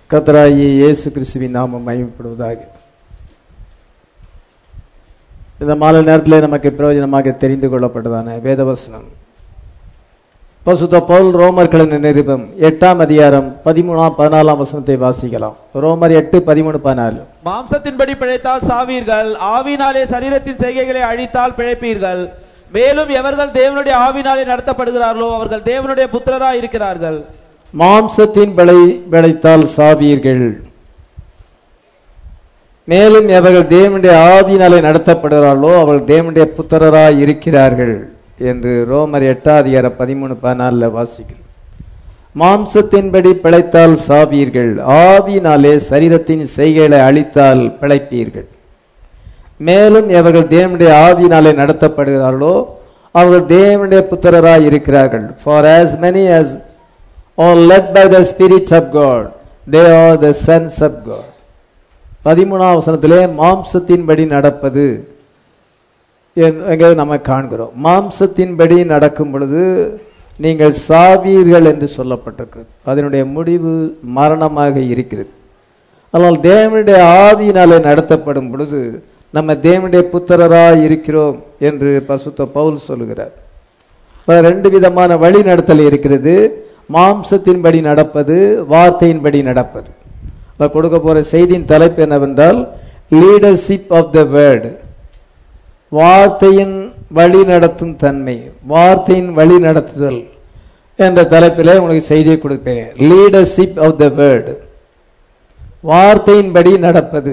கத்தராயி இயேசு கிறிஸ்துவின் நாமம் மகிமைப்படுவதாக இந்த மாலை நேரத்தில் நமக்கு பிரயோஜனமாக தெரிந்து கொள்ளப்பட்டதான வேதவசனம் பசுத்த பவுல் ரோமர்களின் நிருபம் எட்டாம் அதிகாரம் பதிமூணாம் பதினாலாம் வசனத்தை வாசிக்கலாம் ரோமர் எட்டு பதிமூணு பதினாலு மாம்சத்தின்படி பிழைத்தால் சாவீர்கள் ஆவினாலே சரீரத்தின் செய்கைகளை அழித்தால் பிழைப்பீர்கள் மேலும் எவர்கள் தேவனுடைய ஆவினாலே நடத்தப்படுகிறார்களோ அவர்கள் தேவனுடைய புத்திரரா இருக்கிறார்கள் மாம்சத்தின் விளை விளைத்தால் சாவீர்கள் மேலும் எவர்கள் தேவனுடைய ஆவியினாலே நடத்தப்படுகிறார்களோ அவர்கள் தேவனுடைய புத்திரராய் இருக்கிறார்கள் என்று ரோமர் எட்டாம் அதிகாரம் பதிமூணு பதினாலில் வாசிக்கிறோம் மாம்சத்தின்படி பிழைத்தால் சாவீர்கள் ஆவியினாலே சரீரத்தின் செய்கைகளை அழித்தால் பிழைப்பீர்கள் மேலும் எவர்கள் தேவனுடைய ஆவியினாலே நடத்தப்படுகிறார்களோ அவர்கள் தேவனுடைய புத்திரராய் இருக்கிறார்கள் for as many as are led by the spirit of god they are the sons of god பதிமூணாம் வசனத்திலே மாம்சத்தின்படி நடப்பது எங்க நம்ம காண்கிறோம் மாம்சத்தின்படி நடக்கும் பொழுது நீங்கள் சாவீர்கள் என்று சொல்லப்பட்டிருக்கிறது அதனுடைய முடிவு மரணமாக இருக்கிறது ஆனால் தேவனுடைய ஆவியினாலே நடத்தப்படும் பொழுது நம்ம தேவனுடைய புத்திரராய் இருக்கிறோம் என்று பசுத்த பவுல் சொல்லுகிறார் இப்ப ரெண்டு விதமான வழி நடத்தல் இருக்கிறது மாம்சத்தின்படி நடப்பது வார்த்தையின்படி நடப்பது இப்ப கொடுக்க போற செய்தியின் தலைப்பு என்னவென்றால் லீடர்ஷிப் ஆஃப் த வேர்டு வார்த்தையின் வழி நடத்தும் தன்மை வார்த்தையின் வழி நடத்துதல் என்ற தலைப்பிலே உங்களுக்கு செய்தியை கொடுப்பேன் லீடர்ஷிப் ஆஃப் த வேர்டு வார்த்தையின்படி நடப்பது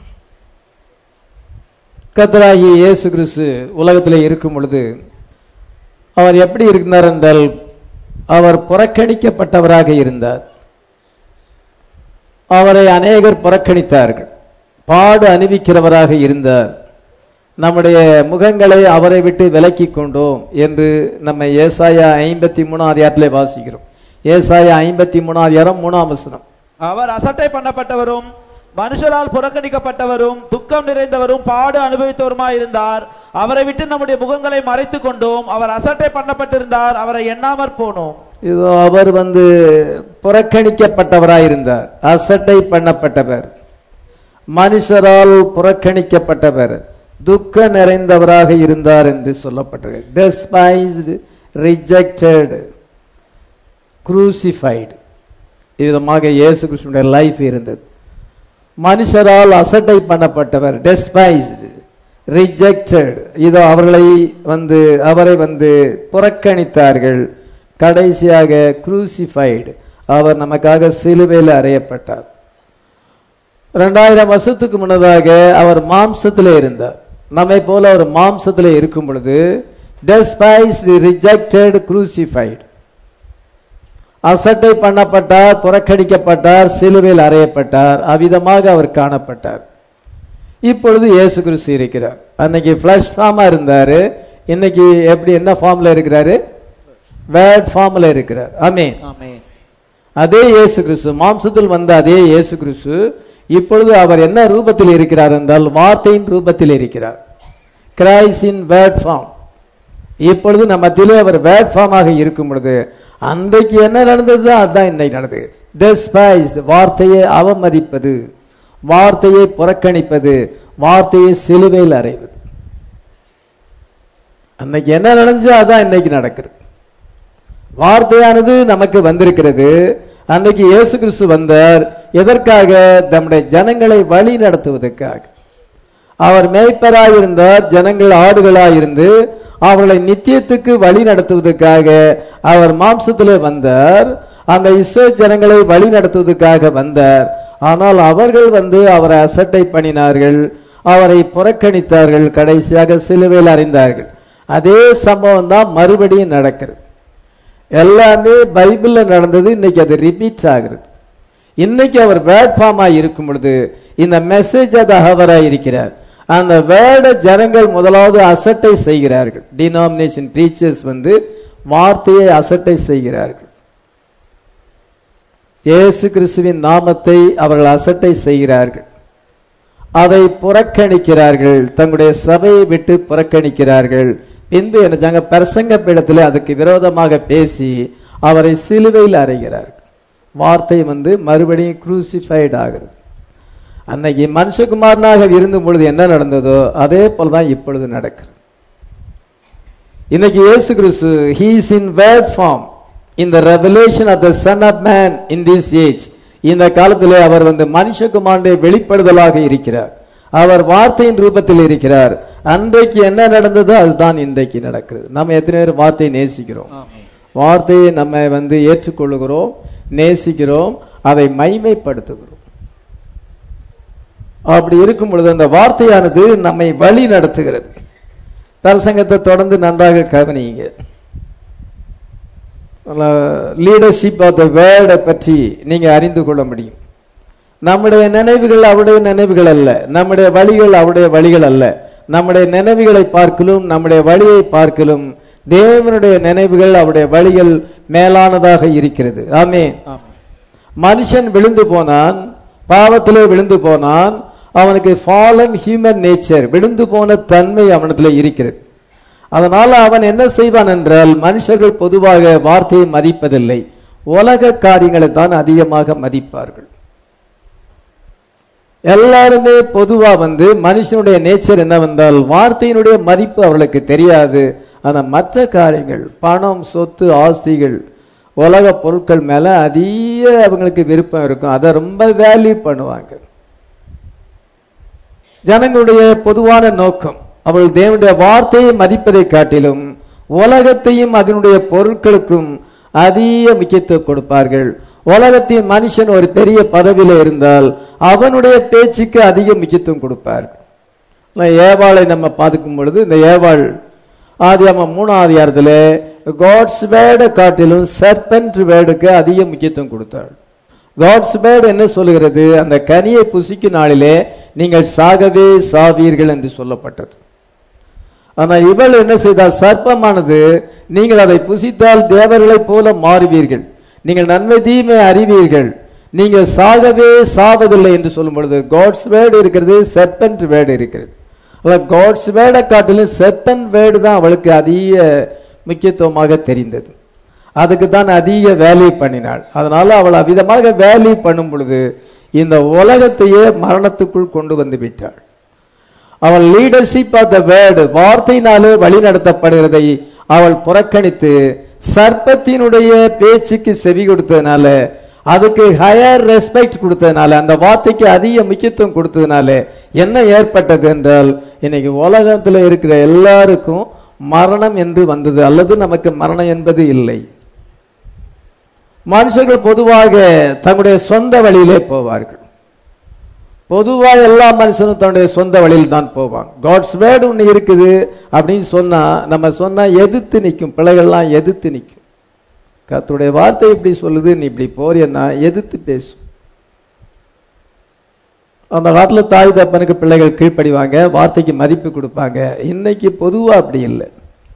கத்தராகிய இயேசு கிறிஸ்து உலகத்திலே இருக்கும் பொழுது அவர் எப்படி இருந்தார் என்றால் அவர் புறக்கணிக்கப்பட்டவராக இருந்தார் அவரை அநேகர் புறக்கணித்தார்கள் பாடு அணிவிக்கிறவராக இருந்தார் நம்முடைய முகங்களை அவரை விட்டு விலக்கி கொண்டோம் என்று நம்ம ஏசாயா ஐம்பத்தி மூணாம் அதிகாரத்திலே வாசிக்கிறோம் ஏசாயா ஐம்பத்தி மூணாம் அதிகாரம் மூணாம் வசனம் அவர் அசட்டை பண்ணப்பட்டவரும் மனுஷரால் புறக்கணிக்கப்பட்டவரும் துக்கம் நிறைந்தவரும் பாடு அனுபவித்தவருமாய் இருந்தார் அவரை விட்டு நம்முடைய முகங்களை மறைத்துக் கொண்டோம் அவர் அசட்டை பண்ணப்பட்டிருந்தார் அவரை எண்ணாமற் போனோம் இதோ அவர் வந்து புறக்கணிக்கப்பட்டவராயிருந்தார் அசட்டை பண்ணப்பட்டவர் மனுஷரால் புறக்கணிக்கப்பட்டவர் துக்க நிறைந்தவராக இருந்தார் என்று சொல்லப்பட்டது டெஸ்பைஸ்டு ரிஜெக்டட் குரூசிஃபைடு விதமாக இயேசு கிருஷ்ணனுடைய லைஃப் இருந்தது மனுஷரால் அசட்டை பண்ணப்பட்டவர் டெஸ்பைஸ்டு ரிஜெக்டட் இதோ அவர்களை வந்து அவரை வந்து புறக்கணித்தார்கள் கடைசியாக குரூசிஃபைடு அவர் நமக்காக சிலுவையில் அறையப்பட்டார் ரெண்டாயிரம் வருஷத்துக்கு முன்னதாக அவர் மாம்சத்திலே இருந்தார் நம்மை போல அவர் மாம்சத்திலே இருக்கும் பொழுது டெஸ்பைஸ்டு ரிஜெக்டட் குரூசிஃபைடு அசட்டை பண்ணப்பட்டார் புறக்கணிக்கப்பட்டார் சிலுவையில் அறையப்பட்டார் அவ்விதமாக அவர் காணப்பட்டார் இப்பொழுது இயேசு கிறிஸ்து இருக்கிறார் அன்னைக்கு ஃபிளஷ் ஃபார்மா இருந்தாரு இன்னைக்கு எப்படி என்ன ஃபார்ம்ல இருக்கிறாரு வேர்ட் ஃபார்ம்ல இருக்கிறார் ஆமென் அதே இயேசு கிறிஸ்து மாம்சத்தில் வந்த அதே இயேசு கிறிஸ்து இப்பொழுது அவர் என்ன ரூபத்தில் இருக்கிறார் என்றால் வார்த்தையின் ரூபத்தில் இருக்கிறார் கிரைஸ் இன் வேர்ட் ஃபார்ம் இப்பொழுது நம்ம மத்தியிலே அவர் வேர்ட் ஃபார்மாக இருக்கும் பொழுது அன்றைக்கு என்ன நடந்தது அதுதான் இன்னைக்கு நடந்தது டெஸ்பைஸ் வார்த்தையை அவமதிப்பது வார்த்தையை புறக்கணிப்பது வார்த்தையை சிலுவையில் அறைவது அன்னைக்கு என்ன நடந்துச்சோ அதான் இன்னைக்கு நடக்கிறது வார்த்தையானது நமக்கு வந்திருக்கிறது அன்னைக்கு இயேசு கிறிஸ்து வந்தார் எதற்காக நம்முடைய ஜனங்களை வழி நடத்துவதற்காக அவர் மேய்ப்பராய் இருந்தார் ஜனங்கள் ஆடுகளாய் இருந்து அவர்களை நித்தியத்துக்கு வழி நடத்துவதற்காக அவர் மாம்சத்திலே வந்தார் அந்த இஸ்ரோ ஜனங்களை வழி நடத்துவதற்காக வந்தார் ஆனால் அவர்கள் வந்து அவரை அசட்டை பண்ணினார்கள் அவரை புறக்கணித்தார்கள் கடைசியாக சிலுவையில் அறிந்தார்கள் அதே சம்பவம் தான் மறுபடியும் நடக்கிறது எல்லாமே பைபிள்ல நடந்தது இன்னைக்கு அது ரிப்பீட் ஆகிறது இன்னைக்கு அவர் வேர்ட் ஃபார்மா இருக்கும் பொழுது இந்த மெசேஜ் அது அவராய் இருக்கிறார் அந்த வேர்டை ஜனங்கள் முதலாவது அசட்டை செய்கிறார்கள் டினாமினேஷன் டீச்சர்ஸ் வந்து வார்த்தையை அசட்டை செய்கிறார்கள் இயேசு கிறிஸ்துவின் நாமத்தை அவர்கள் அசட்டை செய்கிறார்கள் அதை புறக்கணிக்கிறார்கள் தங்களுடைய சபையை விட்டு புறக்கணிக்கிறார்கள் பின்பு என்ன பிரசங்க பீடத்தில் அதுக்கு விரோதமாக பேசி அவரை சிலுவையில் அறைகிறார்கள் வார்த்தை வந்து மறுபடியும் குரூசிஃபைட் ஆகுது அன்னைக்கு மனுஷகுமாரனாக இருந்த பொழுது என்ன நடந்ததோ அதே போல தான் இப்பொழுது நடக்குது இன்னைக்கு இயேசு கிறிஸ்து he is in word form in the revelation of the son of man in this age இந்த காலத்திலே அவர் வந்து மனுஷகுமாரனுடைய வெளிப்படுதலாக இருக்கிறார் அவர் வார்த்தையின் ரூபத்தில் இருக்கிறார் அன்றைக்கு என்ன நடந்ததோ அதுதான் இன்றைக்கு நடக்கிறது நம்ம எத்தனை பேர் வார்த்தையை நேசிக்கிறோம் வார்த்தையை நம்ம வந்து ஏற்றுக்கொள்ளுகிறோம் நேசிக்கிறோம் அதை மைமைப்படுத்துகிறோம் அப்படி இருக்கும் பொழுது அந்த வார்த்தையானது நம்மை வழி நடத்துகிறது பிரசங்கத்தை தொடர்ந்து நன்றாக கவனிங்க லீடர்ஷிப் ஆஃப் த வேர்டை பற்றி நீங்க அறிந்து கொள்ள முடியும் நம்முடைய நினைவுகள் அவருடைய நினைவுகள் அல்ல நம்முடைய வழிகள் அவருடைய வழிகள் அல்ல நம்முடைய நினைவுகளை பார்க்கலும் நம்முடைய வழியை பார்க்கலும் தேவனுடைய நினைவுகள் அவருடைய வழிகள் மேலானதாக இருக்கிறது ஆமே மனுஷன் விழுந்து போனான் பாவத்திலே விழுந்து போனான் அவனுக்கு ஃபாலன் ஹியூமன் நேச்சர் விழுந்து போன தன்மை அவனத்துல இருக்கிறது அதனால அவன் என்ன செய்வான் என்றால் மனுஷர்கள் பொதுவாக வார்த்தையை மதிப்பதில்லை உலக காரியங்களை தான் அதிகமாக மதிப்பார்கள் எல்லாருமே பொதுவா வந்து மனுஷனுடைய நேச்சர் என்னவென்றால் வார்த்தையினுடைய மதிப்பு அவர்களுக்கு தெரியாது ஆனா மற்ற காரியங்கள் பணம் சொத்து ஆஸ்திகள் உலக பொருட்கள் மேல அதிக அவங்களுக்கு விருப்பம் இருக்கும் அதை ரொம்ப வேல்யூ பண்ணுவாங்க ஜனங்களுடைய பொதுவான நோக்கம் அவர்கள் தேவனுடைய வார்த்தையை மதிப்பதை காட்டிலும் உலகத்தையும் அதனுடைய பொருட்களுக்கும் அதிக முக்கியத்துவம் கொடுப்பார்கள் உலகத்தின் மனுஷன் ஒரு பெரிய பதவியில இருந்தால் அவனுடைய பேச்சுக்கு அதிக முக்கியத்துவம் கொடுப்பார்கள் ஏவாளை நம்ம பார்க்கும் பொழுது இந்த ஏவாள் ஆதியாம மூணாவது அதிகாரத்தில் காட்ஸ் வேர்டை காட்டிலும் சர்பென்ட் வேர்டுக்கு அதிக முக்கியத்துவம் கொடுத்தாள் காட்ஸ் வேர்டு என்ன சொல்லுகிறது அந்த கனியை புசிக்கும் நாளிலே நீங்கள் சாகவே சாவீர்கள் என்று சொல்லப்பட்டது ஆனா இவள் என்ன செய்தால் சர்ப்பமானது நீங்கள் அதை புசித்தால் தேவர்களைப் போல மாறுவீர்கள் நீங்கள் நன்மை தீமை அறிவீர்கள் நீங்கள் சாகவே சாவதில்லை என்று சொல்லும் பொழுது காட்ஸ் வேர்டு இருக்கிறது செர்பன்ட் வேர்டு இருக்கிறது காட்ஸ் வேர்டை காட்டிலும் செர்பன்ட் வேர்டு தான் அவளுக்கு அதிக முக்கியத்துவமாக தெரிந்தது அதுக்கு தான் அதிக வேல்யூ பண்ணினாள் அதனால அவள் அவ்விதமாக வேல்யூ பண்ணும் பொழுது இந்த உலகத்தையே மரணத்துக்குள் கொண்டு வந்து விட்டாள் அவள் லீடர்ஷிப் ஆஃப் த வேர்டு வார்த்தையினாலே வழி நடத்தப்படுகிறதை அவள் புறக்கணித்து சர்ப்பத்தினுடைய பேச்சுக்கு செவி கொடுத்ததுனால அதுக்கு ஹையர் ரெஸ்பெக்ட் கொடுத்ததுனால அந்த வார்த்தைக்கு அதிக முக்கியத்துவம் கொடுத்ததுனால என்ன ஏற்பட்டது என்றால் இன்னைக்கு உலகத்துல இருக்கிற எல்லாருக்கும் மரணம் என்று வந்தது அல்லது நமக்கு மரணம் என்பது இல்லை மனுஷர்கள் பொதுவாக தங்களுடைய சொந்த வழியிலே போவார்கள் பொதுவாக எல்லா மனுஷனும் தன்னுடைய சொந்த வழியில் தான் போவாங்க காட்ஸ் வேர்டு ஒன்று இருக்குது அப்படின்னு சொன்னா நம்ம சொன்னா எதிர்த்து நிற்கும் பிள்ளைகள்லாம் எதிர்த்து நிற்கும் கத்துடைய வார்த்தை இப்படி சொல்லுது நீ இப்படி போறியன்னா எதிர்த்து பேசும் அந்த காலத்தில் தாய் தப்பனுக்கு பிள்ளைகள் கீழ்ப்படிவாங்க வார்த்தைக்கு மதிப்பு கொடுப்பாங்க இன்னைக்கு பொதுவா அப்படி இல்லை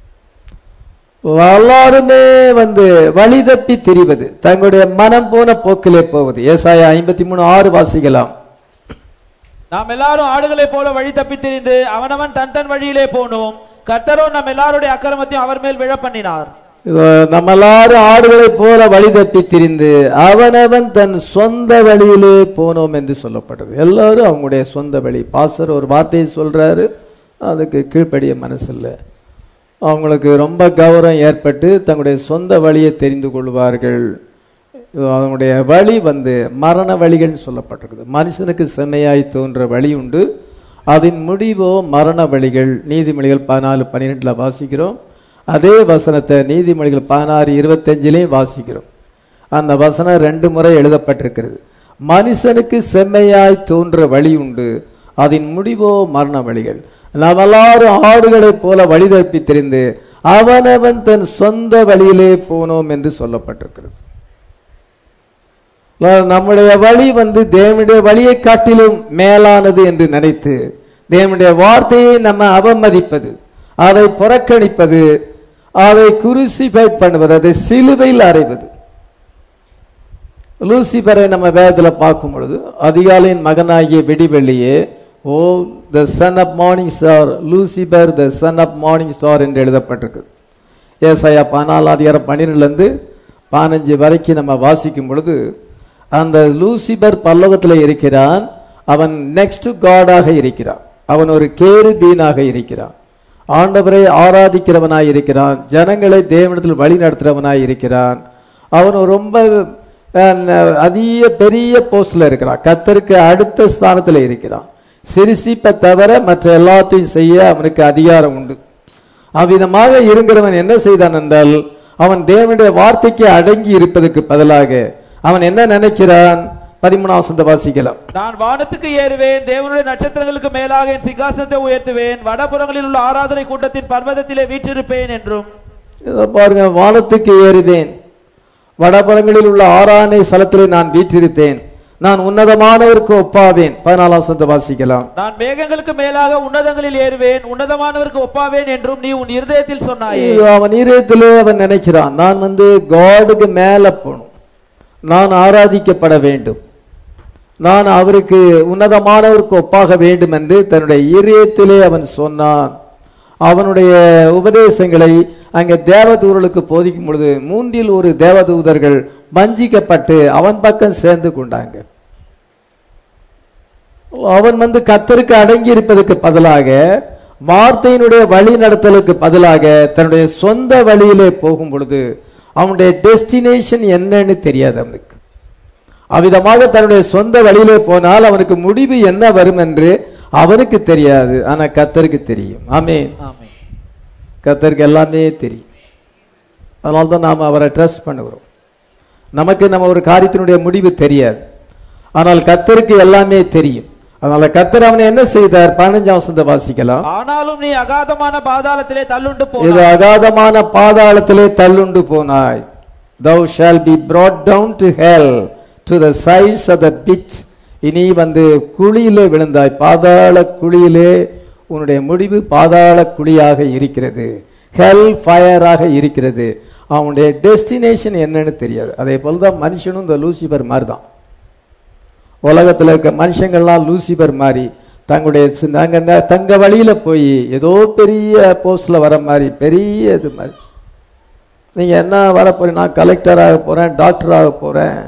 எல்லாருமே வந்து வழி தப்பி திரிவது தங்களுடைய மனம் போன போக்கிலே போவது ஏசாய ஐம்பத்தி மூணு ஆறு வாசிக்கலாம் நாம் எல்லாரும் ஆடுகளைப் போல வழி தப்பி திரிந்து அவனவன் தன் தன் வழியிலே போனோம் கர்த்தரோ நம் எல்லாருடைய அக்கிரமத்தையும் அவர் மேல் விழ பண்ணினார் இதோ நம்ம எல்லாரும் ஆடுகளைப் போல வழி தப்பி திரிந்து அவனவன் தன் சொந்த வழியிலே போனோம் என்று சொல்லப்பட்டது எல்லாரும் அவங்களுடைய சொந்த வழி பாசர் ஒரு வார்த்தையை சொல்றாரு அதுக்கு கீழ்ப்படிய மனசு இல்லை அவங்களுக்கு ரொம்ப கௌரவம் ஏற்பட்டு தங்களுடைய சொந்த வழியை தெரிந்து கொள்வார்கள் அவனுடைய வழி வந்து மரண வழிகள் சொல்லப்பட்டிருக்குது மனுஷனுக்கு செம்மையாய் தோன்ற வழி உண்டு அதன் முடிவோ மரண வழிகள் நீதிமொழிகள் பதினாலு பன்னிரெண்டுல வாசிக்கிறோம் அதே வசனத்தை நீதிமொழிகள் பதினாறு இருபத்தஞ்சிலையும் வாசிக்கிறோம் அந்த வசனம் ரெண்டு முறை எழுதப்பட்டிருக்கிறது மனுஷனுக்கு செம்மையாய் தோன்ற வழி உண்டு அதன் முடிவோ மரண வழிகள் நாம் எல்லாரும் ஆடுகளைப் போல வழி தப்பி தெரிந்து அவனவன் தன் சொந்த வழியிலே போனோம் என்று சொல்லப்பட்டிருக்கிறது நம்முடைய வழி வந்து தேவனுடைய வழியை காட்டிலும் மேலானது என்று நினைத்து தேவனுடைய வார்த்தையை நம்ம அவமதிப்பது அதை புறக்கணிப்பது அதை குருசிஃபை பண்ணுவது அதை சிலுவையில் அறைவது லூசிபரை நம்ம வேதத்தில் பார்க்கும் பொழுது அதிகாலையின் மகனாகிய வெடிவெள்ளியே oh the son of morning star Lucifer the son of morning star என்று எழுதப்பட்டிருக்கு ஏசாயா பதினாலு அதிகாரம் பன்னிரெண்டுலேருந்து பதினஞ்சு வரைக்கும் நம்ம வாசிக்கும் பொழுது அந்த லூசிபர் பல்லவத்தில் இருக்கிறான் அவன் நெக்ஸ்ட் காடாக இருக்கிறான் அவன் ஒரு கேரு பீனாக இருக்கிறான் ஆண்டவரை ஆராதிக்கிறவனாய் இருக்கிறான் ஜனங்களை தேவனிடத்தில் வழி நடத்துறவனாய் இருக்கிறான் அவன் ரொம்ப அஹ், அதிக பெரிய போஸ்ட்ல இருக்கிறான் கத்தருக்கு அடுத்த ஸ்தானத்தில் இருக்கிறான் சிரிசிப்பை தவிர மற்ற எல்லாத்தையும் செய்ய அவனுக்கு அதிகாரம் உண்டு அவ்விதமாக இருக்கிறவன் என்ன செய்தான் என்றால் அவன் தேவனுடைய வார்த்தைக்கு அடங்கி இருப்பதற்கு பதிலாக அவன் என்ன நினைக்கிறான் பதிமூணாம் வசந்த வாசிக்கலாம் நான் வானத்துக்கு ஏறுவேன் தேவனுடைய நட்சத்திரங்களுக்கு மேலாக என் சிங்காசனத்தை உயர்த்துவேன் வடபுறங்களில் உள்ள ஆராதனை கூட்டத்தின் பர்வதத்திலே வீற்றிருப்பேன் என்றும் இதோ பாருங்க வானத்துக்கு ஏறுவேன் வடபுறங்களில் உள்ள ஆறானை ஸ்தலத்திலே நான் வீற்றிருப்பேன் நான் உன்னதமானவருக்கு ஒப்பாவேன் பதினாலாம் வசந்த வாசிக்கலாம் நான் மேகங்களுக்கு மேலாக உன்னதங்களில் ஏறுவேன் உன்னதமானவருக்கு ஒப்பாவேன் என்றும் நீ உன் இருதயத்தில் சொன்னாயே ஐயோ, அவன் இதயத்திலே அவன் நினைக்கிறான் நான் வந்து காடுக்கு மேல போகணும் நான் ஆராதிக்கப்பட வேண்டும் நான் அவருக்கு உன்னதமானவருக்கு ஒப்பாக வேண்டும் என்று தன்னுடைய இதயத்திலே அவன் சொன்னான் அவனுடைய உபதேசங்களை அங்கே தேவதூதர்களுக்கு போதிக்கும் பொழுது மூன்றில் ஒரு தேவதூதர்கள் வஞ்சிக்கப்பட்டு அவன் பக்கம் சேர்ந்து கொண்டாங்க அவன் வந்து கத்தருக்கு அடங்கி இருப்பதற்கு பதிலாக வார்த்தையினுடைய வழி நடத்தலுக்கு பதிலாக தன்னுடைய சொந்த வழியிலே போகும் பொழுது அவனுடைய டெஸ்டினேஷன் என்னன்னு தெரியாது அவனுக்கு அவ்விதமாக தன்னுடைய சொந்த வழியிலே போனால் அவனுக்கு முடிவு என்ன வரும் என்று அவனுக்கு தெரியாது ஆனா கத்தருக்கு தெரியும் ஆமென் ஆமென். கத்தருக்கு எல்லாமே தெரியும் அதனால தான் நாம் அவரை ட்ரஸ்ட் பண்ணுகிறோம் நமக்கு நம்ம ஒரு காரியத்தினுடைய முடிவு தெரியாது ஆனால் கத்தருக்கு எல்லாமே தெரியும் அதனால கத்தர் அவனை என்ன செய்தார் பதினஞ்சாம் வசந்த வாசிக்கலாம் ஆனாலும் நீ அகாதமான பாதாளத்திலே தள்ளுண்டு இது போனாய் அகாதமான பாதாளத்திலே தள்ளுண்டு போனாய் thou shall be brought down to hell to the sides of the pit இனி வந்து குழியிலே விழுந்தாய் பாதாள குழியிலே உன்னுடைய முடிவு பாதாள குழியாக இருக்கிறது ஹெல் ஃபயராக இருக்கிறது அவனுடைய டெஸ்டினேஷன் என்னன்னு தெரியாது அதே போல தான் மனுஷனும் இந்த லூசிபர் மாதிரி தான் உலகத்தில் இருக்க மனுஷங்கள்லாம் லூசிபர் மாதிரி தங்களுடைய சி- நாங்க ந- தங்க வழியில போய் ஏதோ பெரிய போஸ்ட்ல வர மாதிரி பெரிய இது மாதிரி நீங்க என்ன வர போறீங்க நான் கலெக்டர் ஆக போறேன் டாக்டர் ஆக போறேன்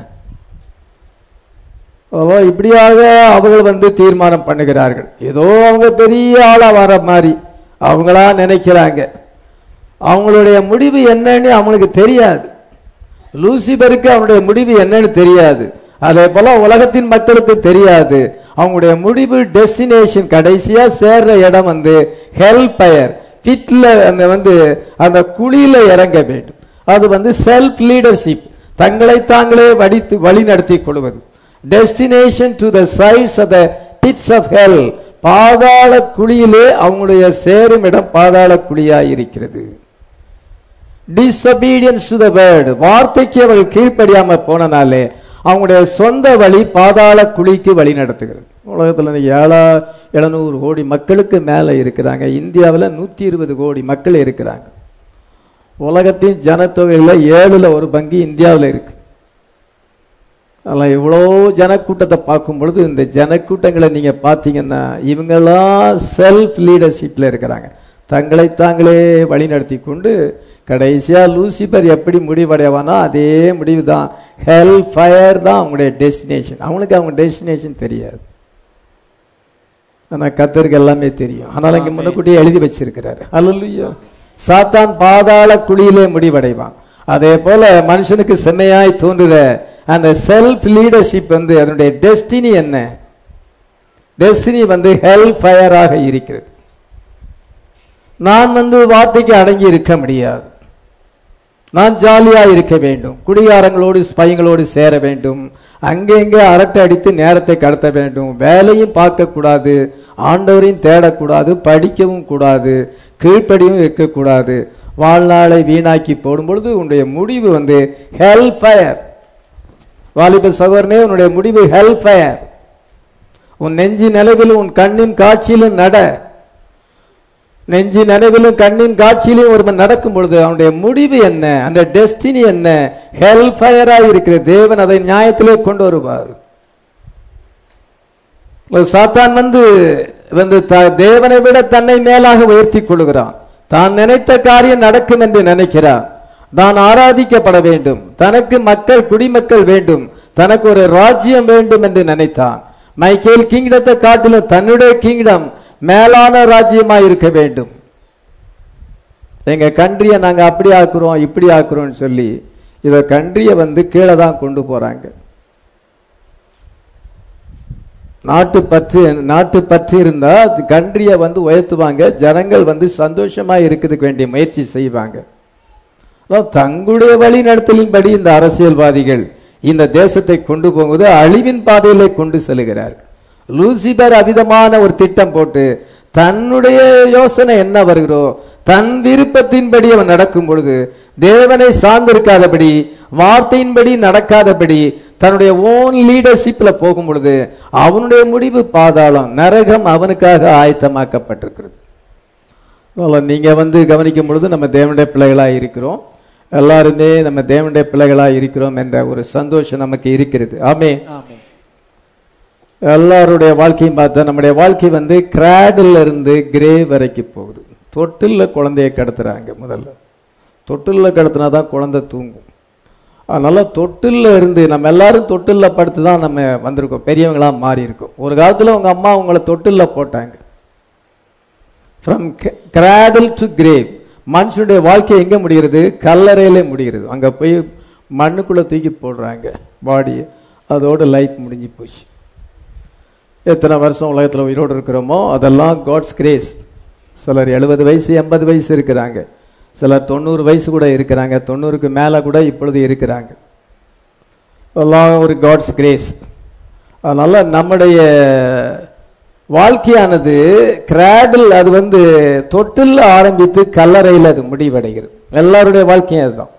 ஓ இப்படியாக அவர்கள் வந்து தீர்மானம் பண்ணுகிறார்கள் ஏதோ அவங்க பெரிய ஆளா வர மாதிரி அவங்களா நினைக்கிறாங்க அவங்களுடைய முடிவு என்னன்னு அவங்களுக்கு தெரியாது லூசிபருக்கு அவனுடைய முடிவு என்னன்னு தெரியாது அதே போல உலகத்தின் மக்களுக்கு தெரியாது அவங்களுடைய முடிவு டெஸ்டினேஷன் கடைசியா சேர்ற இடம் வந்து ஹெல் பயர் ஃபிட்ல அந்த வந்து அந்த குழியில இறங்க வேண்டும் அது வந்து செல்ஃப் லீடர்ஷிப் தங்களை தாங்களே வடித்து வழி நடத்தி கொள்வது destination to the sides of the pits of hell பாதாள குழியிலே அவங்களுடைய சேரும் இடம் பாதாள குழியாய் இருக்கிறது டிஸ்ஒபீடியன்ஸ் டு த வேர்டு வார்த்தைக்கு அவர்கள் கீழ்ப்படியாம போனனாலே அவங்களுடைய சொந்த வழி பாதாள குழிக்கு வழி நடத்துகிறது உலகத்தில் ஏழா எழுநூறு கோடி மக்களுக்கு மேலே இருக்கிறாங்க இந்தியாவில் நூற்றி இருபது கோடி மக்கள் இருக்கிறாங்க உலகத்தின் ஜனத்தொகையில் ஏழுல ஒரு பங்கு இந்தியாவில் இருக்கு அதெல்லாம் இவ்வளோ ஜனக்கூட்டத்தை பார்க்கும் பொழுது இந்த ஜனக்கூட்டங்களை நீங்க பார்த்தீங்கன்னா இவங்கெல்லாம் செல்ஃப் லீடர்ஷிப்ல இருக்கிறாங்க தங்களை தாங்களே வழி நடத்தி கொண்டு கடைசியா லூசிபர் எப்படி முடிவடைவானோ அதே முடிவு தான் ஹெல் ஃபயர் தான் அவங்களுடைய டெஸ்டினேஷன் அவங்களுக்கு அவங்க டெஸ்டினேஷன் தெரியாது ஆனா கத்தருக்கு எல்லாமே தெரியும் ஆனால் இங்க முன்னக்கூட்டியே எழுதி வச்சிருக்கிறாரு அல்லா சாத்தான் பாதாள குழியிலே முடிவடைவான் அதே போல மனுஷனுக்கு செம்மையாய் தோன்றுற அந்த செல்ஃப் லீடர்ஷிப் வந்து அதனுடைய டெஸ்டினி என்ன டெஸ்டினி வந்து ஹெல் ஃபயராக இருக்கிறது நான் வந்து வார்த்தைக்கு அடங்கி இருக்க முடியாது நான் ஜாலியா இருக்க வேண்டும் குடிகாரங்களோடு ஸ்பைங்களோடு சேர வேண்டும் அங்கெங்கே அரட்டை அடித்து நேரத்தை கடத்த வேண்டும் வேலையும் பார்க்க கூடாது ஆண்டவரையும் தேடக்கூடாது படிக்கவும் கூடாது கீழ்ப்படியும் இருக்கக்கூடாது வாழ்நாளை வீணாக்கி போடும் பொழுது உன்னுடைய முடிவு வந்து ஹெல் ஃபயர் வாலிப சகோதரனே உன்னுடைய முடிவு ஹெல் ஃபயர் உன் நெஞ்சி நிலவிலும் உன் கண்ணின் காட்சியிலும் நட நெஞ்சி நினைவிலும் கண்ணின் காட்சியிலும் ஒருவன் நடக்கும் பொழுது அவனுடைய முடிவு என்ன அந்த டெஸ்டினி என்ன ஹெல் ஃபயராக இருக்கிற தேவன் அதை நியாயத்திலே கொண்டு வருவார் ஒரு சாத்தான் வந்து வந்து த- தேவனை விட தன்னை மேலாக உயர்த்தி கொள்கிறான் தான் நினைத்த காரியம் நடக்கும் என்று நினைக்கிறான் தான் ஆராதிக்கப்பட வேண்டும் தனக்கு மக்கள் குடிமக்கள் வேண்டும் தனக்கு ஒரு ராஜ்யம் வேண்டும் என்று நினைத்தான் மைக்கேல் கிங்டத்தை காட்டிலும் தன்னுடைய கிங்டம் மேலான ராஜ்யமாய் இருக்க வேண்டும் எங்க கண்ட்ரியை நாங்க அப்படி ஆக்குறோம் இப்படி ஆக்குறோம்னு சொல்லி இத கண்ட்ரியை வந்து கீழே தான் கொண்டு போறாங்க நாட்டு பற்று நாட்டு பற்று இருந்தா கண்ட்ரியை வந்து உயர்த்துவாங்க ஜனங்கள் வந்து சந்தோஷமா இருக்கிறதுக்கு வேண்டிய முயற்சி செய்வாங்க அதான் தங்களுடைய வழி நடத்தலின்படி இந்த அரசியல்வாதிகள் இந்த தேசத்தை கொண்டு போகும்போது அழிவின் பாதையிலே கொண்டு செல்கிறார் லூசிபர் அவிதமான ஒரு திட்டம் போட்டு தன்னுடைய யோசனை என்ன வருகிறோ தன் விருப்பத்தின்படி அவன் நடக்கும் பொழுது தேவனை சார்ந்திருக்காதபடி வார்த்தையின்படி நடக்காதபடி தன்னுடைய ஓன் லீடர்ஷிப்ல போகும் பொழுது அவனுடைய முடிவு பாதாளம் நரகம் அவனுக்காக ஆயத்தமாக்கப்பட்டிருக்கிறது அதனால நீங்க வந்து கவனிக்கும் பொழுது நம்ம தேவனுடைய பிள்ளைகளாய் இருக்கிறோம் எல்லாருமே நம்ம தேவனுடைய பிள்ளைகளாய் இருக்கிறோம் என்ற ஒரு சந்தோஷம் நமக்கு இருக்கிறது ஆமே ஆமென் எல்லாருடைய வாழ்க்கையும் பார்த்தா நம்முடைய வாழ்க்கை வந்து கிராடில் இருந்து கிரே வரைக்கும் போகுது தொட்டில்ல குழந்தைய கடத்துறாங்க முதல்ல தொட்டில்ல கடத்தினா தான் குழந்தை தூங்கும் அதனால தொட்டில்ல இருந்து நம்ம எல்லாரும் தொட்டில்ல படுத்து தான் நம்ம வந்திருக்கோம் பெரியவங்களா மாறி இருக்கோம் ஒரு காலத்துல உங்க அம்மா உங்களை தொட்டில்ல போட்டாங்க ஃப்ரம் கிராடில் டு கிரேவ் மனுஷனுடைய வாழ்க்கை எங்க முடிகிறது கல்லறையிலே முடிகிறது அங்க போய் மண்ணுக்குள்ள தூக்கி போடுறாங்க பாடியை அதோட லைஃப் முடிஞ்சு போச்சு எத்தனை வருஷம் உலகத்துல உயிரோடு இருக்கிறோமோ அதெல்லாம் காட்ஸ் கிரேஸ் சிலர் எழுபது வயசு எண்பது வயசு இருக்கிறாங்க சிலர் தொண்ணூறு வயசு கூட இருக்கிறாங்க தொண்ணூறுக்கு மேல கூட இப்பொழுது இருக்கிறாங்க அதெல்லாம் ஒரு காட்ஸ் கிரேஸ் அதனால நம்முடைய வாழ்க்கையானது கிராடில் அது வந்து தொட்டில் ஆரம்பித்து கல்லறையில் அது முடிவடைகிறது எல்லாருடைய வாழ்க்கையும் அதுதான்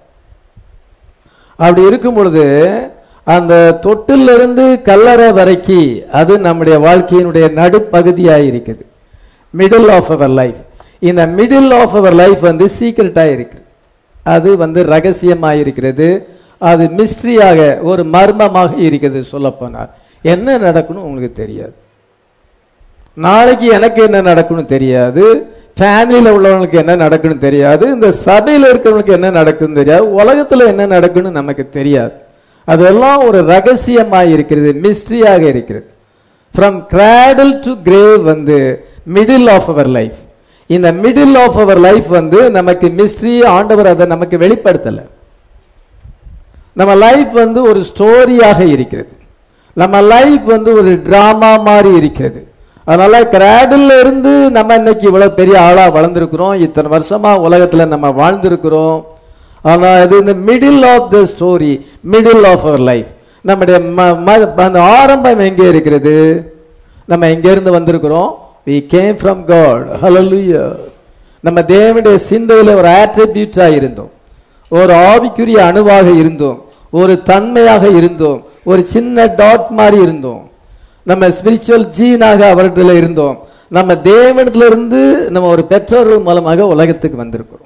அப்படி இருக்கும் பொழுது அந்த தொட்டில் இருந்து கல்லறை வரைக்கும் அது நம்முடைய வாழ்க்கையினுடைய நடுப்பகுதியாக இருக்குது மிடில் ஆஃப் அவர் லைஃப் இந்த மிடில் ஆஃப் அவர் லைஃப் வந்து சீக்கிரட்டாக இருக்குது அது வந்து ரகசியமாக இருக்கிறது அது மிஸ்ட்ரியாக ஒரு மர்மமாக இருக்கிறது சொல்லப்போனால் என்ன நடக்கணும் உங்களுக்கு தெரியாது நாளைக்கு எனக்கு என்ன நடக்கும்னு தெரியாது ஃபேமிலியில் உள்ளவங்களுக்கு என்ன நடக்குன்னு தெரியாது இந்த சபையில் இருக்கிறவங்களுக்கு என்ன நடக்குன்னு தெரியாது உலகத்துல என்ன நடக்குன்னு நமக்கு தெரியாது அதெல்லாம் ஒரு ரகசியமாக இருக்கிறது மிஸ்ட்ரியாக இருக்கிறது ஃப்ரம் கிராடல் டு கிரேவ் வந்து மிடில் ஆஃப் அவர் லைஃப் இந்த மிடில் ஆஃப் அவர் லைஃப் வந்து நமக்கு மிஸ்ட்ரி ஆண்டவர் அதை நமக்கு வெளிப்படுத்தலை நம்ம லைஃப் வந்து ஒரு ஸ்டோரியாக இருக்கிறது நம்ம லைஃப் வந்து ஒரு டிராமா மாதிரி இருக்கிறது அதனால கிராடில் இருந்து நம்ம இன்னைக்கு இவ்வளவு பெரிய ஆளா வளர்ந்துருக்கிறோம் இத்தனை வருஷமா உலகத்துல நம்ம வாழ்ந்திருக்கிறோம் ஆனா இது இந்த middle of the story middle of our life நம்முடைய ம- ம- அந்த ஆரம்பம் எங்கே இருக்கிறது நம்ம எங்க இருந்து வந்திருக்கிறோம் we came from god hallelujah நம்ம தேவனுடைய சிந்தையில ஒரு ஆட்ரிபியூட்டா இருந்தோம் ஒரு ஆவிக்குரிய அணுவாக இருந்தோம் ஒரு தன்மையாக இருந்தோம் ஒரு சின்ன டாட் மாதிரி இருந்தோம் நம்ம ஸ்பிரிச்சுவல் ஜீனாக அவரிடத்துல இருந்தோம் நம்ம தேவனிடத்துல இருந்து நம்ம ஒரு பெற்றோர்கள் மூலமாக உலகத்துக்கு வந்திருக்கிறோம்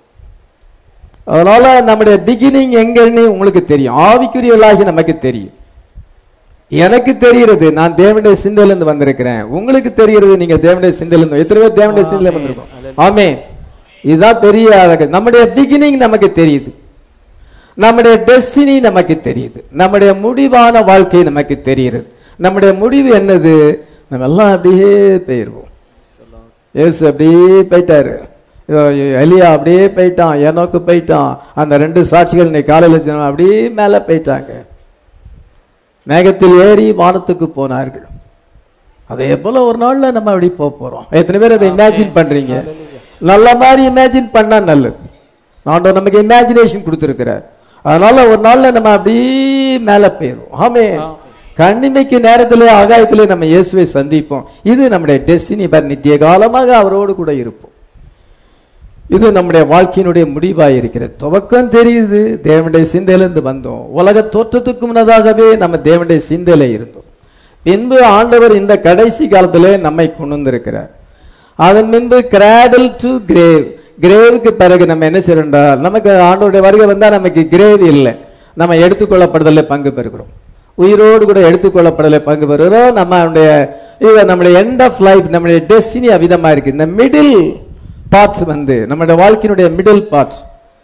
அதனால நம்முடைய பிகினிங் எங்கன்னு உங்களுக்கு தெரியும் ஆவிக்குரியவர்களாகி நமக்கு தெரியும் எனக்கு தெரிகிறது நான் தேவனுடைய சிந்தையில இருந்து வந்திருக்கிறேன் உங்களுக்கு தெரிகிறது நீங்க தேவனுடைய சிந்தையில இருந்து எத்தனை பேர் தேவனுடைய சிந்தையில வந்திருக்கோம் ஆமே இதுதான் பெரிய அழகு நம்முடைய பிகினிங் நமக்கு தெரியுது நம்முடைய டெஸ்டினி நமக்கு தெரியுது நம்முடைய முடிவான வாழ்க்கை நமக்கு தெரிகிறது நம்முடைய முடிவு என்னது நம்ம எல்லாம் அப்படியே போயிருவோம் இயேசு அப்படியே போயிட்டாரு இதோ எலியா அப்படியே போயிட்டான் எனோக்கு போயிட்டான் அந்த ரெண்டு சாட்சிகள் இன்னைக்கு காலையில் சொன்ன அப்படியே மேலே போயிட்டாங்க மேகத்தில் ஏறி வானத்துக்கு போனார்கள் அதே போல ஒரு நாள்ல நம்ம அப்படி போக போறோம் எத்தனை பேர் அதை இமேஜின் பண்றீங்க நல்ல மாதிரி இமேஜின் பண்ணா நல்லது ஆண்டவர் நமக்கு இமேஜினேஷன் கொடுத்திருக்கிறார் அதனால ஒரு நாள்ல நம்ம அப்படியே மேல போயிரும் ஆமே கண்ணிமைக்கு நேரத்திலே ஆகாயத்திலே நம்ம இயேசுவை சந்திப்போம் இது நம்முடைய டெஸ்டினி பர் நித்திய காலமாக அவரோடு கூட இருப்போம் இது நம்முடைய வாழ்க்கையினுடைய முடிவாக இருக்கிறது துவக்கம் தெரியுது தேவனுடைய சிந்தையிலிருந்து வந்தோம் உலக தோற்றத்துக்கு முன்னதாகவே நம்ம தேவனுடைய சிந்தையில இருந்தோம் பின்பு ஆண்டவர் இந்த கடைசி காலத்திலே நம்மை கொண்டு வந்திருக்கிறார் அதன் பின்பு கிராடல் டு கிரேவ் கிரேவுக்கு பிறகு நம்ம என்ன செய்யறோம்டா நமக்கு ஆண்டவருடைய வருகை வந்தா நமக்கு கிரேவ் இல்லை நம்ம எடுத்துக்கொள்ளப்படுதல பங்கு பெறுகிறோம் உயிரோடு கூட எடுத்துக்கொள்ளப்படலை பங்கு பெறுகிறோம் நம்மளுடைய இது நம்முடைய எண்ட் ஆஃப் லைஃப் நம்முடைய டெஸ்டினி அவிதமா இருக்கு இந்த மிடில் பார்ட்ஸ் வந்து நம்முடைய வாழ்க்கையினுடைய மிடில் பார்ட்ஸ்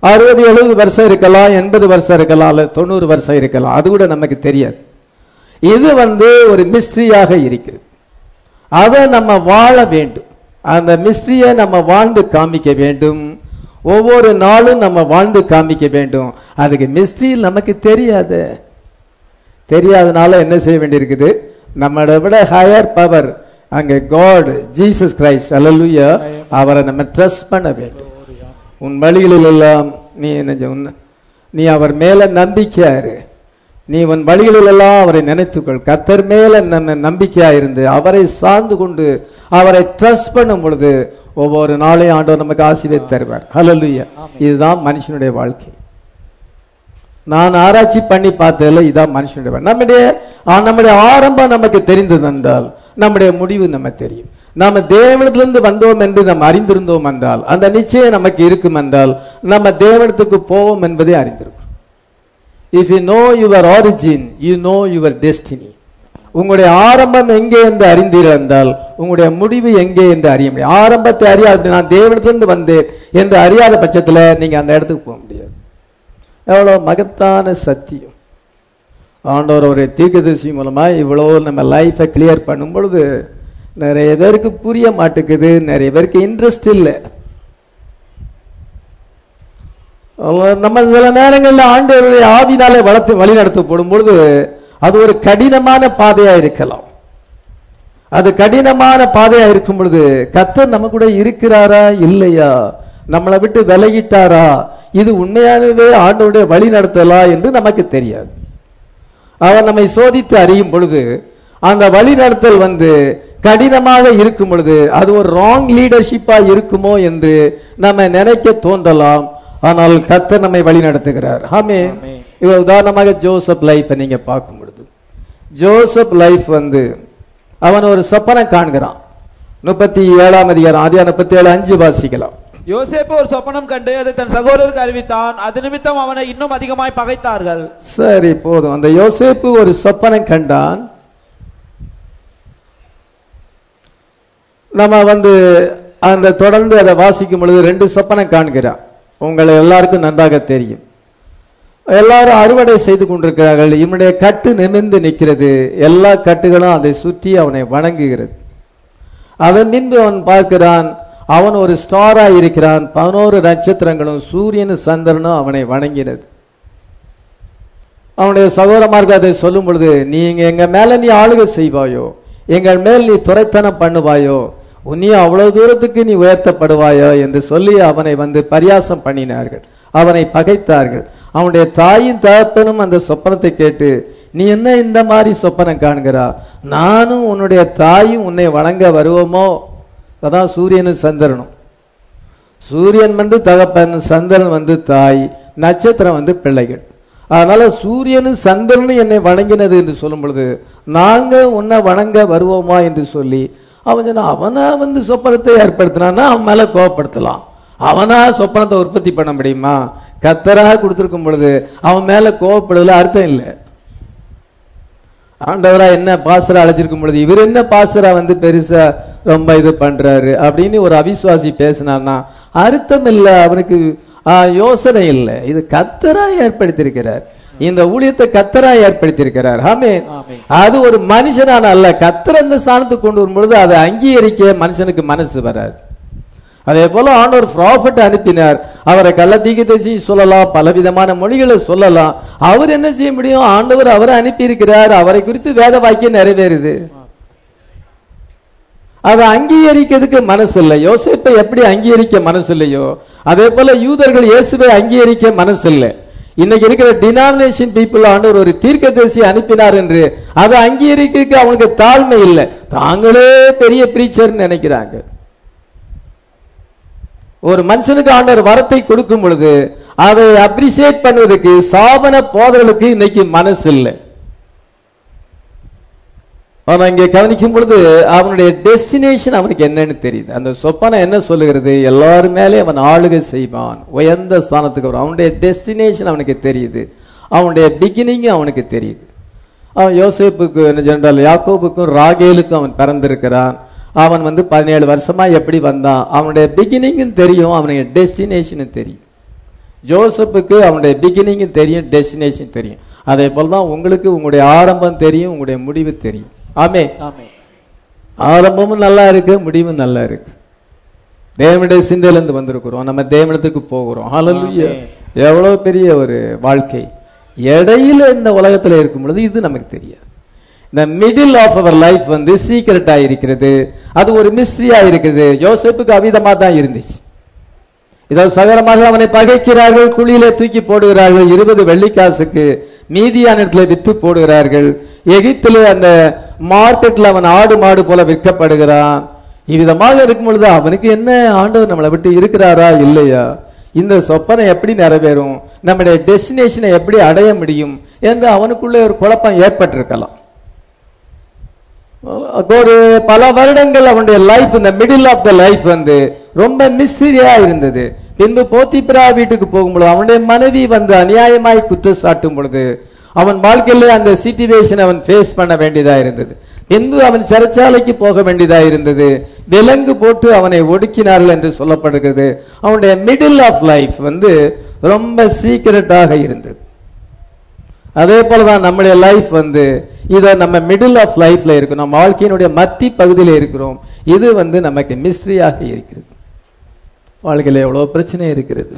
அறுபது எழுபது வருஷம் இருக்கலாம் எண்பது வருஷம் இருக்கலாம் அல்ல தொண்ணூறு வருஷம் இருக்கலாம் அது கூட நமக்கு தெரியாது இது வந்து ஒரு மிஸ்ட்ரியாக இருக்கிறது அதை நம்ம வாழ வேண்டும் அந்த மிஸ்ட்ரியை நம்ம வாழ்ந்து காமிக்க வேண்டும் ஒவ்வொரு நாளும் நம்ம வாழ்ந்து காமிக்க வேண்டும் அதுக்கு மிஸ்ட்ரி நமக்கு தெரியாது தெரியாதனால என்ன செய்ய வேண்டியிருக்குது நம்மளை விட ஹையர் பவர் அங்கே காட் ஜீசஸ் கிரைஸ்ட் அல்லலுயா அவரை நம்ம ட்ரஸ்ட் பண்ண வேண்டும் உன் வழிகளில் எல்லாம் நீ என்ன செய்~ உன் நீ அவர் மேல நம்பிக்கையாரு நீ உன் வழிகளில் எல்லாம் அவரை நினைத்துக்கொள் கத்தர் மேல நம்ம நம்பிக்கையா இருந்து அவரை சார்ந்து கொண்டு அவரை ட்ரஸ்ட் பண்ணும் பொழுது ஒவ்வொரு நாளையும் ஆண்டவர் நமக்கு ஆசீர்வதித்து தருவார் ஹalleluya இதுதான் மனுஷனுடைய வாழ்க்கை நான் ஆராய்ச்சி பண்ணி பார்த்ததுல இதான் மனுஷனுடைய வாழ்க்கை. நம்முடைய ஆ, நம்முடைய ஆரம்பம் நமக்கு தெரிந்தது என்றால் நம்முடைய முடிவு நம்ம தெரியும் நாம தேவனத்திலிருந்து வந்தோம் என்று நாம் அறிந்திருந்தோம் என்றால் அந்த நிச்சயம் நமக்கு இருக்கும் என்றால் நம்ம தேவனத்துக்கு போவோம் என்பதை அறிந்திருக்கும் if you know your origin you know your destiny உங்களுடைய ஆரம்பம் எங்கே என்று அறிந்தீர்கள் என்றால் உங்களுடைய முடிவு எங்கே என்று அறிய முடியும் ஆரம்பத்தை அறியாது நான் தேவனத்திலிருந்து வந்தேன் என்று அறியாத பட்சத்துல நீங்க அந்த இடத்துக்கு போக முடியாது எவ்வளவு மகத்தான சத்தியம் ஆண்டவர் ஒரு தீர்க்கதரிசி மூலமா இவ்வளோ நம்ம லைஃபை கிளியர் பண்ணும் பொழுது நிறைய பேருக்கு புரிய மாட்டேங்குது நிறைய பேருக்கு இன்ட்ரெஸ்ட் இல்லை அவ- நம்ம சில நேரங்களில் ஆண்டவருடைய ஆவினாலே வளர்த்து வழி நடத்தப்படும் பொழுது அது ஒரு கடினமான பாதையா இருக்கலாம் அது கடினமான பாதையா இருக்கும் பொழுது கத்தர் நம்ம கூட இருக்கிறாரா இல்லையா நம்மளை விட்டு விலகிட்டாரா இது உண்மையானவே ஆண்டவருடைய வழி நடத்தலா என்று நமக்கு தெரியாது அவர் நம்மை சோதித்து அறியும் பொழுது அந்த வழி நடத்தல் வந்து கடினமாக இருக்கும் பொழுது அது ஒரு ராங் லீடர்ஷிப்பா இருக்குமோ என்று நம்ம நினைக்க தோன்றலாம் ஆனால் கத்தர் நம்மை வழி நடத்துகிறார் ஆமே ஆமென். இவ உதாரணமாக ஜோசப் லைஃப்பை நீங்க பார்க்கும் பொழுது ஜோசப் லைஃப் வந்து அவன் ஒரு சொப்பனை காண்கிறான் முப்பத்தி ஏழாம் அதிகாரம் ஆதியா முப்பத்தி ஏழு அஞ்சு வாசிக்கலாம் யோசேப்பு ஒரு சொப்பனம் கண்டு அதை தன் சகோதரருக்கு அறிவித்தான் அது நிமித்தம் அவனை இன்னும் அதிகமாய் பகைத்தார்கள் சரி போதும் அந்த யோசேப்பு ஒரு சொப்பனை கண்டான் நம்ம வந்து அந்த தொடர்ந்து அதை வாசிக்கும் பொழுது ரெண்டு சொப்பனை காண்கிறான் உங்களை எல்லாருக்கும் நன்றாக தெரியும் எல்லாரும் அறுவடை செய்து கொண்டிருக்கிறார்கள் இவனுடைய கட்டு நிமிர்ந்து நிற்கிறது எல்லா கட்டுகளும் அதை சுற்றி அவனை வணங்குகிறது அதன் பின்பு அவன் பார்க்கிறான் அவன் ஒரு ஸ்டாரா இருக்கிறான் பதினோரு நட்சத்திரங்களும் சூரியனும் சந்திரனும் அவனை வணங்கினது அவனுடைய சகோதரமார்கள் அதை சொல்லும் பொழுது நீங்க எங்க மேல நீ ஆளுகை செய்வாயோ எங்கள் மேல் நீ துரைத்தனம் பண்ணுவாயோ நீ அவ்வளவு தூரத்துக்கு நீ உயர்த்தப்படுவாயோ என்று சொல்லி அவனை வந்து பரியாசம் பண்ணினார்கள் அவனை பகைத்தார்கள் அவனுடைய தாயும் தகப்பனும் அந்த சொப்பனத்தை கேட்டு நீ என்ன இந்த மாதிரி சொப்பனம் காண்கிறா நானும் உன்னுடைய தாயும் உன்னை வணங்க வருவோமோ அதான் சூரியனும் சந்திரனும் சூரியன் வந்து தகப்பன் சந்திரன் வந்து தாய் நட்சத்திரம் வந்து பிள்ளைகள் அதனால சூரியனும் சந்திரனும் என்னை வணங்கினது என்று சொல்லும் பொழுது நாங்க உன்னை வணங்க வருவோமா என்று சொல்லி அவன் சொன்னா அவனா வந்து சொப்பனத்தை ஏற்படுத்தினான்னா அவன் மேல கோவப்படுத்தலாம் அவனா சொப்பனத்தை உற்பத்தி பண்ண முடியுமா கத்தராக கொடுத்திருக்கும் பொழுது அவன் மேல கோவப்படுறதுல அர்த்தம் இல்லை ஆண்டவரா என்ன பாசரா அழைச்சிருக்கும் பொழுது இவர் என்ன பாசரா வந்து பெருசா ரொம்ப இது பண்றாரு அப்படின்னு ஒரு அவிசுவாசி பேசினார்னா அர்த்தம் இல்ல அவனுக்கு ஆ, யோசனை இல்லை இது கத்தரா ஏற்படுத்தியிருக்கிறார் இந்த ஊழியத்தை கத்தரா ஏற்படுத்தியிருக்கிறார் ஆமே ஆமென். அது ஒரு மனுஷனான அல்ல கத்தர் அந்த ஸ்தானத்துக்கு கொண்டு வரும் பொழுது அதை அங்கீகரிக்க மனுஷனுக்கு மனசு வராது அதே போல ஆண்டவர் ப்ராஃபட் அனுப்பினார் அவரை கள்ளத்தீக்கு தீசி சொல்லலாம் பலவிதமான மொழிகளை சொல்லலாம் அவர் என்ன செய்ய முடியும் ஆண்டவர் அவரை அனுப்பி இருக்கிறார் அவரை குறித்து வேத வாக்கியம் நிறைவேறுது அதை அங்கீகரிக்கிறதுக்கு மனசு இல்லை யோசேப்பை எப்படி அங்கீகரிக்க மனசு இல்லையோ அதே போல யூதர்கள் இயேசுவை அங்கீகரிக்க மனசு இல்லை இன்னைக்கு இருக்கிற டினாமினேஷன் பீப்புள் ஆண்டவர் ஒரு தீர்க்கதரிசி அனுப்பினார் என்று அதை அங்கீகரிக்கிறதுக்கு அவனுக்கு தாழ்மை இல்லை தாங்களே பெரிய பிரீச்சர்னு நினைக்கிறாங்க ஒரு மனுஷனுக்கு ஆண்டவர் வரத்தை கொடுக்கும் பொழுது அதை அப்ரிசியேட் பண்ணுவதற்கு சாபன போதர்களுக்கு இன்னைக்கு மனசு இல்லை அவன் இங்கே கவனிக்கும் பொழுது அவனுடைய டெஸ்டினேஷன் அவனுக்கு என்னன்னு தெரியுது அந்த சொப்பனை என்ன சொல்லுகிறது எல்லாரும் மேலே அவன் ஆளுகை செய்வான் உயர்ந்த ஸ்தானத்துக்கு வரும் அவனுடைய டெஸ்டினேஷன் அவனுக்கு தெரியுது அவனுடைய பிகினிங் அவனுக்கு தெரியுது அவன் யோசேப்புக்கு என்ன ஜென்றால் யாக்கோபுக்கும் ராகேலுக்கும் அவன் பிறந்திருக்கிறான் அவன் வந்து பதினேழு வருஷமா எப்படி வந்தான் அவனுடைய பிகினிங்கும் தெரியும் அவனுடைய டெஸ்டினேஷனும் தெரியும் ஜோசப்புக்கு அவனுடைய பிகினிங்கும் தெரியும் டெஸ்டினேஷன் தெரியும் அதே போல தான் உங்களுக்கு உங்களுடைய ஆரம்பம் தெரியும் உங்களுடைய முடிவு தெரியும் ஆமே ஆமென் ஆரம்பமும் நல்லா இருக்கு முடிவும் நல்லா இருக்கு தேவனுடைய சிந்தையிலிருந்து வந்திருக்கிறோம் நம்ம தேவனத்துக்கு போகிறோம் ஹalleluya ஆமென். எவ்வளவு பெரிய ஒரு வாழ்க்கை இடையில இந்த உலகத்துல இருக்கும் பொழுது இது நமக்கு தெரியாது இந்த மிடில் ஆஃப் அவர் லைஃப் வந்து சீக்கிரட்டா இருக்கிறது அது ஒரு மிஸ்ட்ரியா இருக்குது யோசேப்புக்கு அவிதமா தான் இருந்துச்சு இதோ சகரமாக அவனை பகைக்கிறார்கள் குழியிலே தூக்கி போடுகிறார்கள் இருபது வெள்ளிக்காசுக்கு மீதியான இடத்துல விற்று போடுகிறார்கள் எகிப்திலே அந்த மார்க்கெட்ல அவன் ஆடு மாடு போல விற்கப்படுகிறான் இவ்விதமாக இருக்கும் பொழுது அவனுக்கு என்ன ஆண்டவர் நம்மளை விட்டு இருக்கிறாரா இல்லையா இந்த சொப்பனை எப்படி நிறைவேறும் நம்முடைய டெஸ்டினேஷனை எப்படி அடைய முடியும் என்று அவனுக்குள்ளே ஒரு குழப்பம் ஏற்பட்டிருக்கலாம் ஒரு பல வருடங்கள் அவனுடைய லைஃப் இந்த மிடில் ஆஃப் த லைஃப் வந்து ரொம்ப மிஸ்டரியா இருந்தது பின்பு போத்திபிரா வீட்டுக்கு போகும்பொழுது அவனுடைய மனைவி வந்து அநியாயமாய் குற்றம் சாட்டும் பொழுது அவன் வாழ்க்கையில அந்த சிச்சுவேஷன் அவன் ஃபேஸ் பண்ண வேண்டியதா இருந்தது பின்பு அவன் சிறைச்சாலைக்கு போக வேண்டியதா இருந்தது விலங்கு போட்டு அவனை ஒடுக்கினார்கள் என்று சொல்லப்படுகிறது அவனுடைய மிடில் ஆஃப் லைஃப் வந்து ரொம்ப சீக்கிரட்டாக இருந்தது அதே போலதான் நம்முடைய லைஃப் வந்து இதை நம்ம மிடில் ஆஃப் லைஃப்ல இருக்கும் நம்ம வாழ்க்கையினுடைய மத்தி பகுதியில் இருக்கிறோம் இது வந்து நமக்கு மிஸ்ட்ரியாக இருக்கிறது வாழ்க்கையில் எவ்வளோ பிரச்சனை இருக்கிறது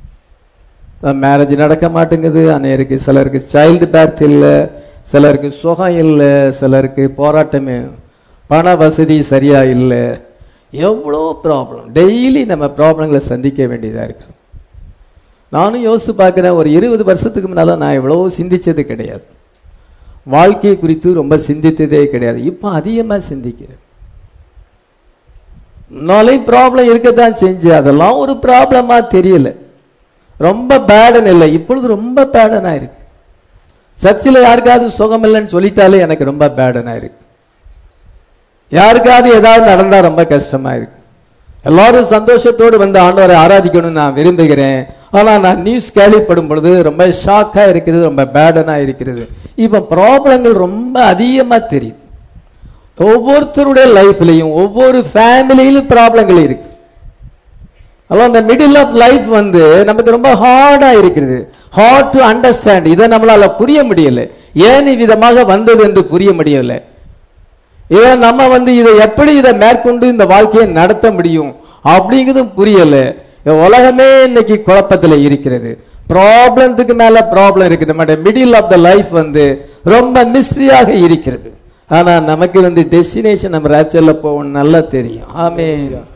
மேரேஜ் நடக்க மாட்டேங்குது அநேருக்கு சிலருக்கு சைல்டு பேர்த் இல்லை சிலருக்கு சுகம் இல்லை சிலருக்கு போராட்டமே பண வசதி சரியா இல்லை எவ்வளோ ப்ராப்ளம் டெய்லி நம்ம ப்ராப்ளங்களை சந்திக்க வேண்டியதாக இருக்கு நானும் யோசித்து பார்க்குறேன் ஒரு இருபது வருஷத்துக்கு முன்னால் நான் எவ்வளோ சிந்திச்சது கிடையாது வாழ்க்கை குறித்து ரொம்ப சிந்தித்ததே கிடையாது இப்போ அதிகமாக சிந்திக்கிறேன் முன்னாலையும் ப்ராப்ளம் இருக்கத்தான் செஞ்சு அதெல்லாம் ஒரு ப்ராப்ளமா தெரியல ரொம்ப பேடன் இல்லை இப்பொழுது ரொம்ப பேடனா இருக்கு சர்ச்சில் யாருக்காவது சுகம் இல்லைன்னு சொல்லிட்டாலே எனக்கு ரொம்ப பேடனா இருக்கு யாருக்காவது ஏதாவது நடந்தா ரொம்ப கஷ்டமா இருக்கு எல்லாரும் சந்தோஷத்தோடு வந்து ஆண்டவரை ஆராதிக்கணும்னு நான் விரும்புகிறேன் ஆனா நான் நியூஸ் கேள்விப்படும் பொழுது ரொம்ப ஷாக்கா இருக்கிறது ரொம்ப பேடனா இருக்கிறது இப்ப ப்ராப்ளங்கள் ரொம்ப அதிகமா தெரியுது ஒவ்வொருத்தருடைய லைஃப்லையும் ஒவ்வொரு ஃபேமிலியிலும் ப்ராப்ளங்கள் இருக்கு அதான் இந்த மிடில் ஆஃப் லைஃப் வந்து நமக்கு ரொம்ப ஹார்டா இருக்கிறது ஹார்ட் டு அண்டர்ஸ்டாண்ட் இதை நம்மளால புரிய முடியல ஏன் விதமாக வந்தது என்று புரிய முடியல இதை நம்ம வந்து இதை எப்படி இதை மேற்கொண்டு இந்த வாழ்க்கையை நடத்த முடியும் அப்படிங்கிறதும் புரியல உலகமே இன்னைக்கு குழப்பத்துல இருக்கிறது ப்ராப்ளத்துக்கு மேல ப்ராப்ளம் இருக்கு நம்முடைய மிடில் ஆஃப் த லைஃப் வந்து ரொம்ப மிஸ்ட்ரியாக இருக்கிறது ஆனா நமக்கு வந்து டெஸ்டினேஷன் நம்ம ரேச்சர்ல போவோம் நல்லா தெரியும் ஆமே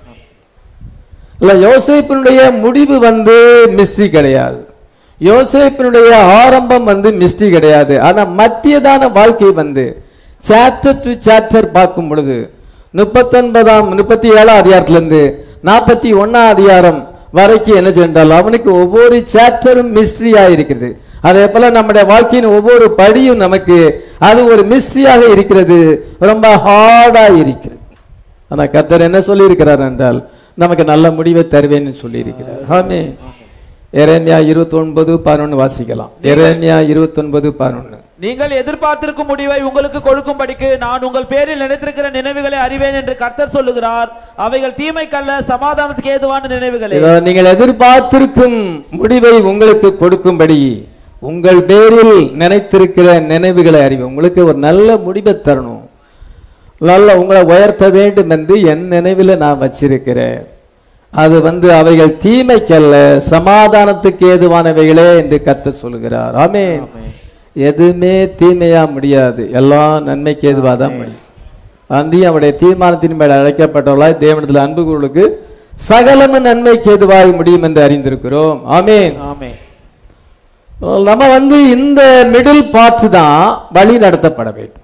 இல்ல யோசேப்பினுடைய முடிவு வந்து மிஸ்ட்ரி கிடையாது யோசேப்பினுடைய ஆரம்பம் வந்து மிஸ்ட்ரி கிடையாது ஆனா மத்தியதான வாழ்க்கை வந்து சாப்டர் டு சாப்டர் பார்க்கும் பொழுது முப்பத்தொன்பதாம் முப்பத்தி ஏழாம் அதிகாரத்திலிருந்து நாற்பத்தி ஒன்னாம் அதிகாரம் வரைக்கும் என்ன சென்றால் அவனுக்கு ஒவ்வொரு சாப்டரும் மிஸ்ட்ரியா இருக்கிறது அதே போல நம்முடைய வாழ்க்கையின் ஒவ்வொரு படியும் நமக்கு அது ஒரு மிஸ்ட்ரியாக இருக்கிறது ரொம்ப ஹார்டா இருக்கிறது ஆனா கத்தர் என்ன சொல்லி இருக்கிறார் என்றால் நமக்கு நல்ல முடிவை தருவேன்னு சொல்லி இருக்கிறார் ஆமே எரேமியா இருபத்தி ஒன்பது பதினொன்னு வாசிக்கலாம் எரேமியா இருபத்தி ஒன்பது பதினொன்னு நீங்கள் எதிர்பார்த்திருக்கும் முடிவை உங்களுக்கு கொடுக்கும்படிக்கு நான் உங்கள் பேரில் நினைத்திருக்கிற நினைவுகளை அறிவேன் என்று கர்த்தர் சொல்லுகிறார் அவைகள் தீமைக்கல்ல சமாதானத்துக்கு ஏதுவான நினைவுகளே இதோ நீங்கள் எதிர்பார்த்திருக்கும் முடிவை உங்களுக்கு கொடுக்கும்படி உங்கள் பேரில் நினைத்திருக்கிற நினைவுகளை அறிவு உங்களுக்கு ஒரு நல்ல முடிவை தரணும் நல்ல உங்களை உயர்த்த வேண்டும் என்று என் நினைவில் நான் வச்சிருக்கிறேன் அது வந்து அவைகள் தீமைக்கல்ல சமாதானத்துக்கு ஏதுவானவைகளே என்று கத்த சொல்கிறார் ஆமே எதுவுமே தீமையா முடியாது எல்லாம் நன்மைக்கு ஏதுவாக தான் முடியும் அந்தி அவருடைய தீர்மானத்தின் மேல் அழைக்கப்பட்டவர்களாய் தேவனத்தில் அன்புகளுக்கு சகலமும் நன்மைக்கு ஏதுவாக முடியும் என்று அறிந்திருக்கிறோம் ஆமேன் ஆமே நம்ம வந்து இந்த மிடில் பார்ட் தான் வழி நடத்தப்பட வேண்டும்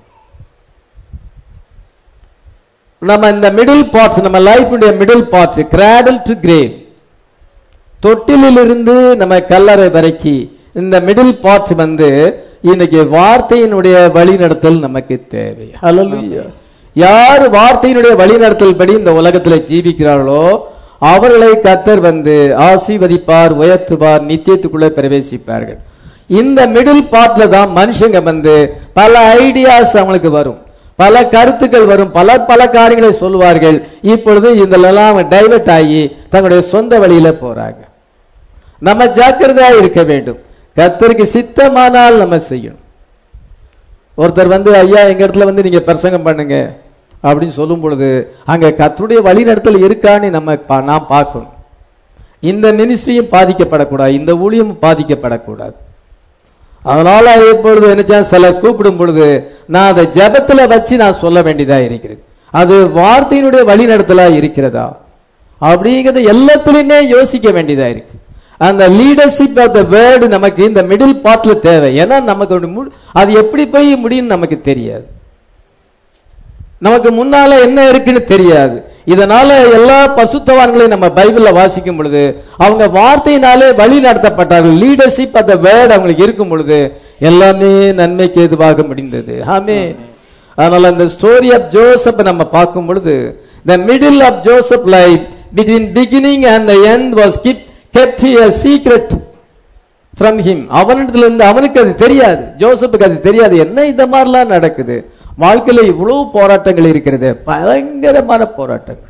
நம்ம இந்த மிடில் பார்ட்ஸ் நம்ம லைஃபுடைய middle parts cradle to grave தொட்டிலிருந்து நம்ம கல்லறை வரைக்கும் இந்த மிடில் பார்ட் வந்து இன்னைக்கு வார்த்தையினுடைய வழிநடத்தல் நமக்கு தேவை ஹalleluya யார் வார்த்தையினுடைய வழிநடத்தல் படி இந்த உலகத்தில் ஜீவிக்கிறார்களோ அவர்களை கத்தர் வந்து ஆசீர்வதிப்பார் உயர்த்துவார் நித்தியத்துக்குள்ளே பிரவேசிப்பார்கள் இந்த மிடில் பார்ட்ல தான் மனுஷங்க வந்து பல ஐடியாஸ் அவங்களுக்கு வரும் பல கருத்துக்கள் வரும் பல பல காரியங்களை சொல்லுவார்கள் இப்பொழுது இதெல்லாம் டைவர்ட் ஆகி தங்களுடைய சொந்த வழியில போறாங்க நம்ம ஜாக்கிரதையா இருக்க வேண்டும் கர்த்தருக்கு சித்தமானால் நம்ம செய்யணும் ஒருத்தர் வந்து ஐயா எங்க இடத்துல வந்து நீங்க பிரசங்கம் பண்ணுங்க அப்படின்னு சொல்லும் பொழுது அங்க கர்த்தருடைய வழிநடத்தல் இருக்கான்னு நம்ம பா- நாம் பார்க்கணும் இந்த மினிஸ்ட்ரியும் பாதிக்கப்படக்கூடாது இந்த ஊழியமும் பாதிக்கப்படக்கூடாது அதனால இப்பொழுது என்ன சிலர் கூப்பிடும் பொழுது நான் அதை ஜெபத்துல வச்சு நான் சொல்ல வேண்டியதா இருக்கிறது அது வார்த்தையினுடைய வழிநடத்தலா இருக்கிறதா அப்படிங்கறத எல்லாத்துலயுமே யோசிக்க வேண்டியதா இருக்கு அந்த லீடர்ஷிப் ஆஃப் த வேர்டு நமக்கு இந்த மிடில் பார்ட்ல தேவை ஏன்னா நமக்கு ஒரு மு- அது எப்படி போய் முடியும்னு நமக்கு தெரியாது நமக்கு முன்னால என்ன இருக்குன்னு தெரியாது இதனால எல்லா பசுத்தவான்களையும் நம்ம பைபிள்ல வாசிக்கும் பொழுது அவங்க வார்த்தையினாலே வழி நடத்தப்பட்டார்கள் லீடர்ஷிப் அந்த வேர்ட் அவங்களுக்கு இருக்கும் பொழுது எல்லாமே நன்மைக்கு எதுவாக முடிந்தது ஆமே அதனால இந்த ஸ்டோரி ஆஃப் ஜோசப் நம்ம பார்க்கும் பொழுது the middle of Joseph life between beginning and the end was keep kept a secret from him அவனிடத்துல இருந்து அவனுக்கு அது தெரியாது ஜோசப்புக்கு அது தெரியாது என்ன இந்த மாதிரிலாம் நடக்குது வாழ்க்கையில இவ்வளவு போராட்டங்கள் இருக்கிறது பயங்கரமான போராட்டங்கள்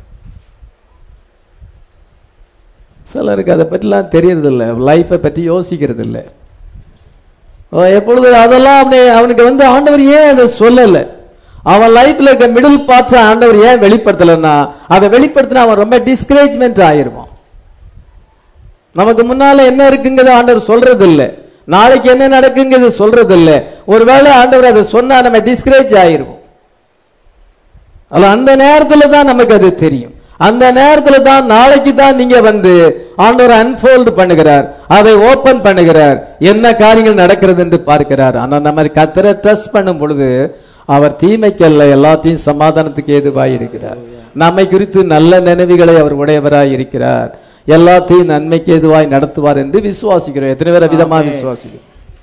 சிலருக்கு அதை பற்றிலாம் தெரியறது இல்லை லைஃப்பை பற்றி யோசிக்கிறது இல்லை அவன் எப்பொழுது அதெல்லாம் அவனை அவனுக்கு வந்து ஆண்டவர் ஏன் அதை சொல்லலை அவன் லைஃப்ல இருக்க மிடில் பார்ட்ஸ் ஆண்டவர் ஏன் வெளிப்படுத்தலைன்னா அதை வெளிப்படுத்தினா அவன் ரொம்ப டிஸ்கரேஜ்மெண்ட் ஆயிருவான் நமக்கு முன்னால என்ன இருக்குங்கிறத ஆண்டவர் சொல்றது இல்ல நாளைக்கு என்ன நடக்குங்கிறது சொல்றது இல்ல ஒருவேளை ஆண்டவர் அதை சொன்னா நம்ம டிஸ்கரேஜ் ஆயிருவோம் அல்ல அந்த நேரத்துல தான் நமக்கு அது தெரியும் அந்த நேரத்துல தான் நாளைக்கு தான் நீங்க வந்து ஆண்டவர் அன்ஃபோல்டு பண்ணுகிறார் அதை ஓபன் பண்ணுகிறார் என்ன காரியங்கள் நடக்கிறது என்று பார்க்கிறார் ஆனா நம்ம கத்தரை ட்ரஸ்ட் பண்ணும் பொழுது அவர் தீமைக்கல்ல எல்லாத்தையும் சமாதானத்துக்கு ஏதுவாய் இருக்கிறார் நம்மை குறித்து நல்ல நினைவுகளை அவர் உடையவராய் இருக்கிறார் எல்லாத்தையும் நன்மைக்கு ஏதுவாய் நடத்துவார் என்று விசுவாசிக்கிறோம் எத்தனை பேர் விதமா விசுவாசிக்கிறோம்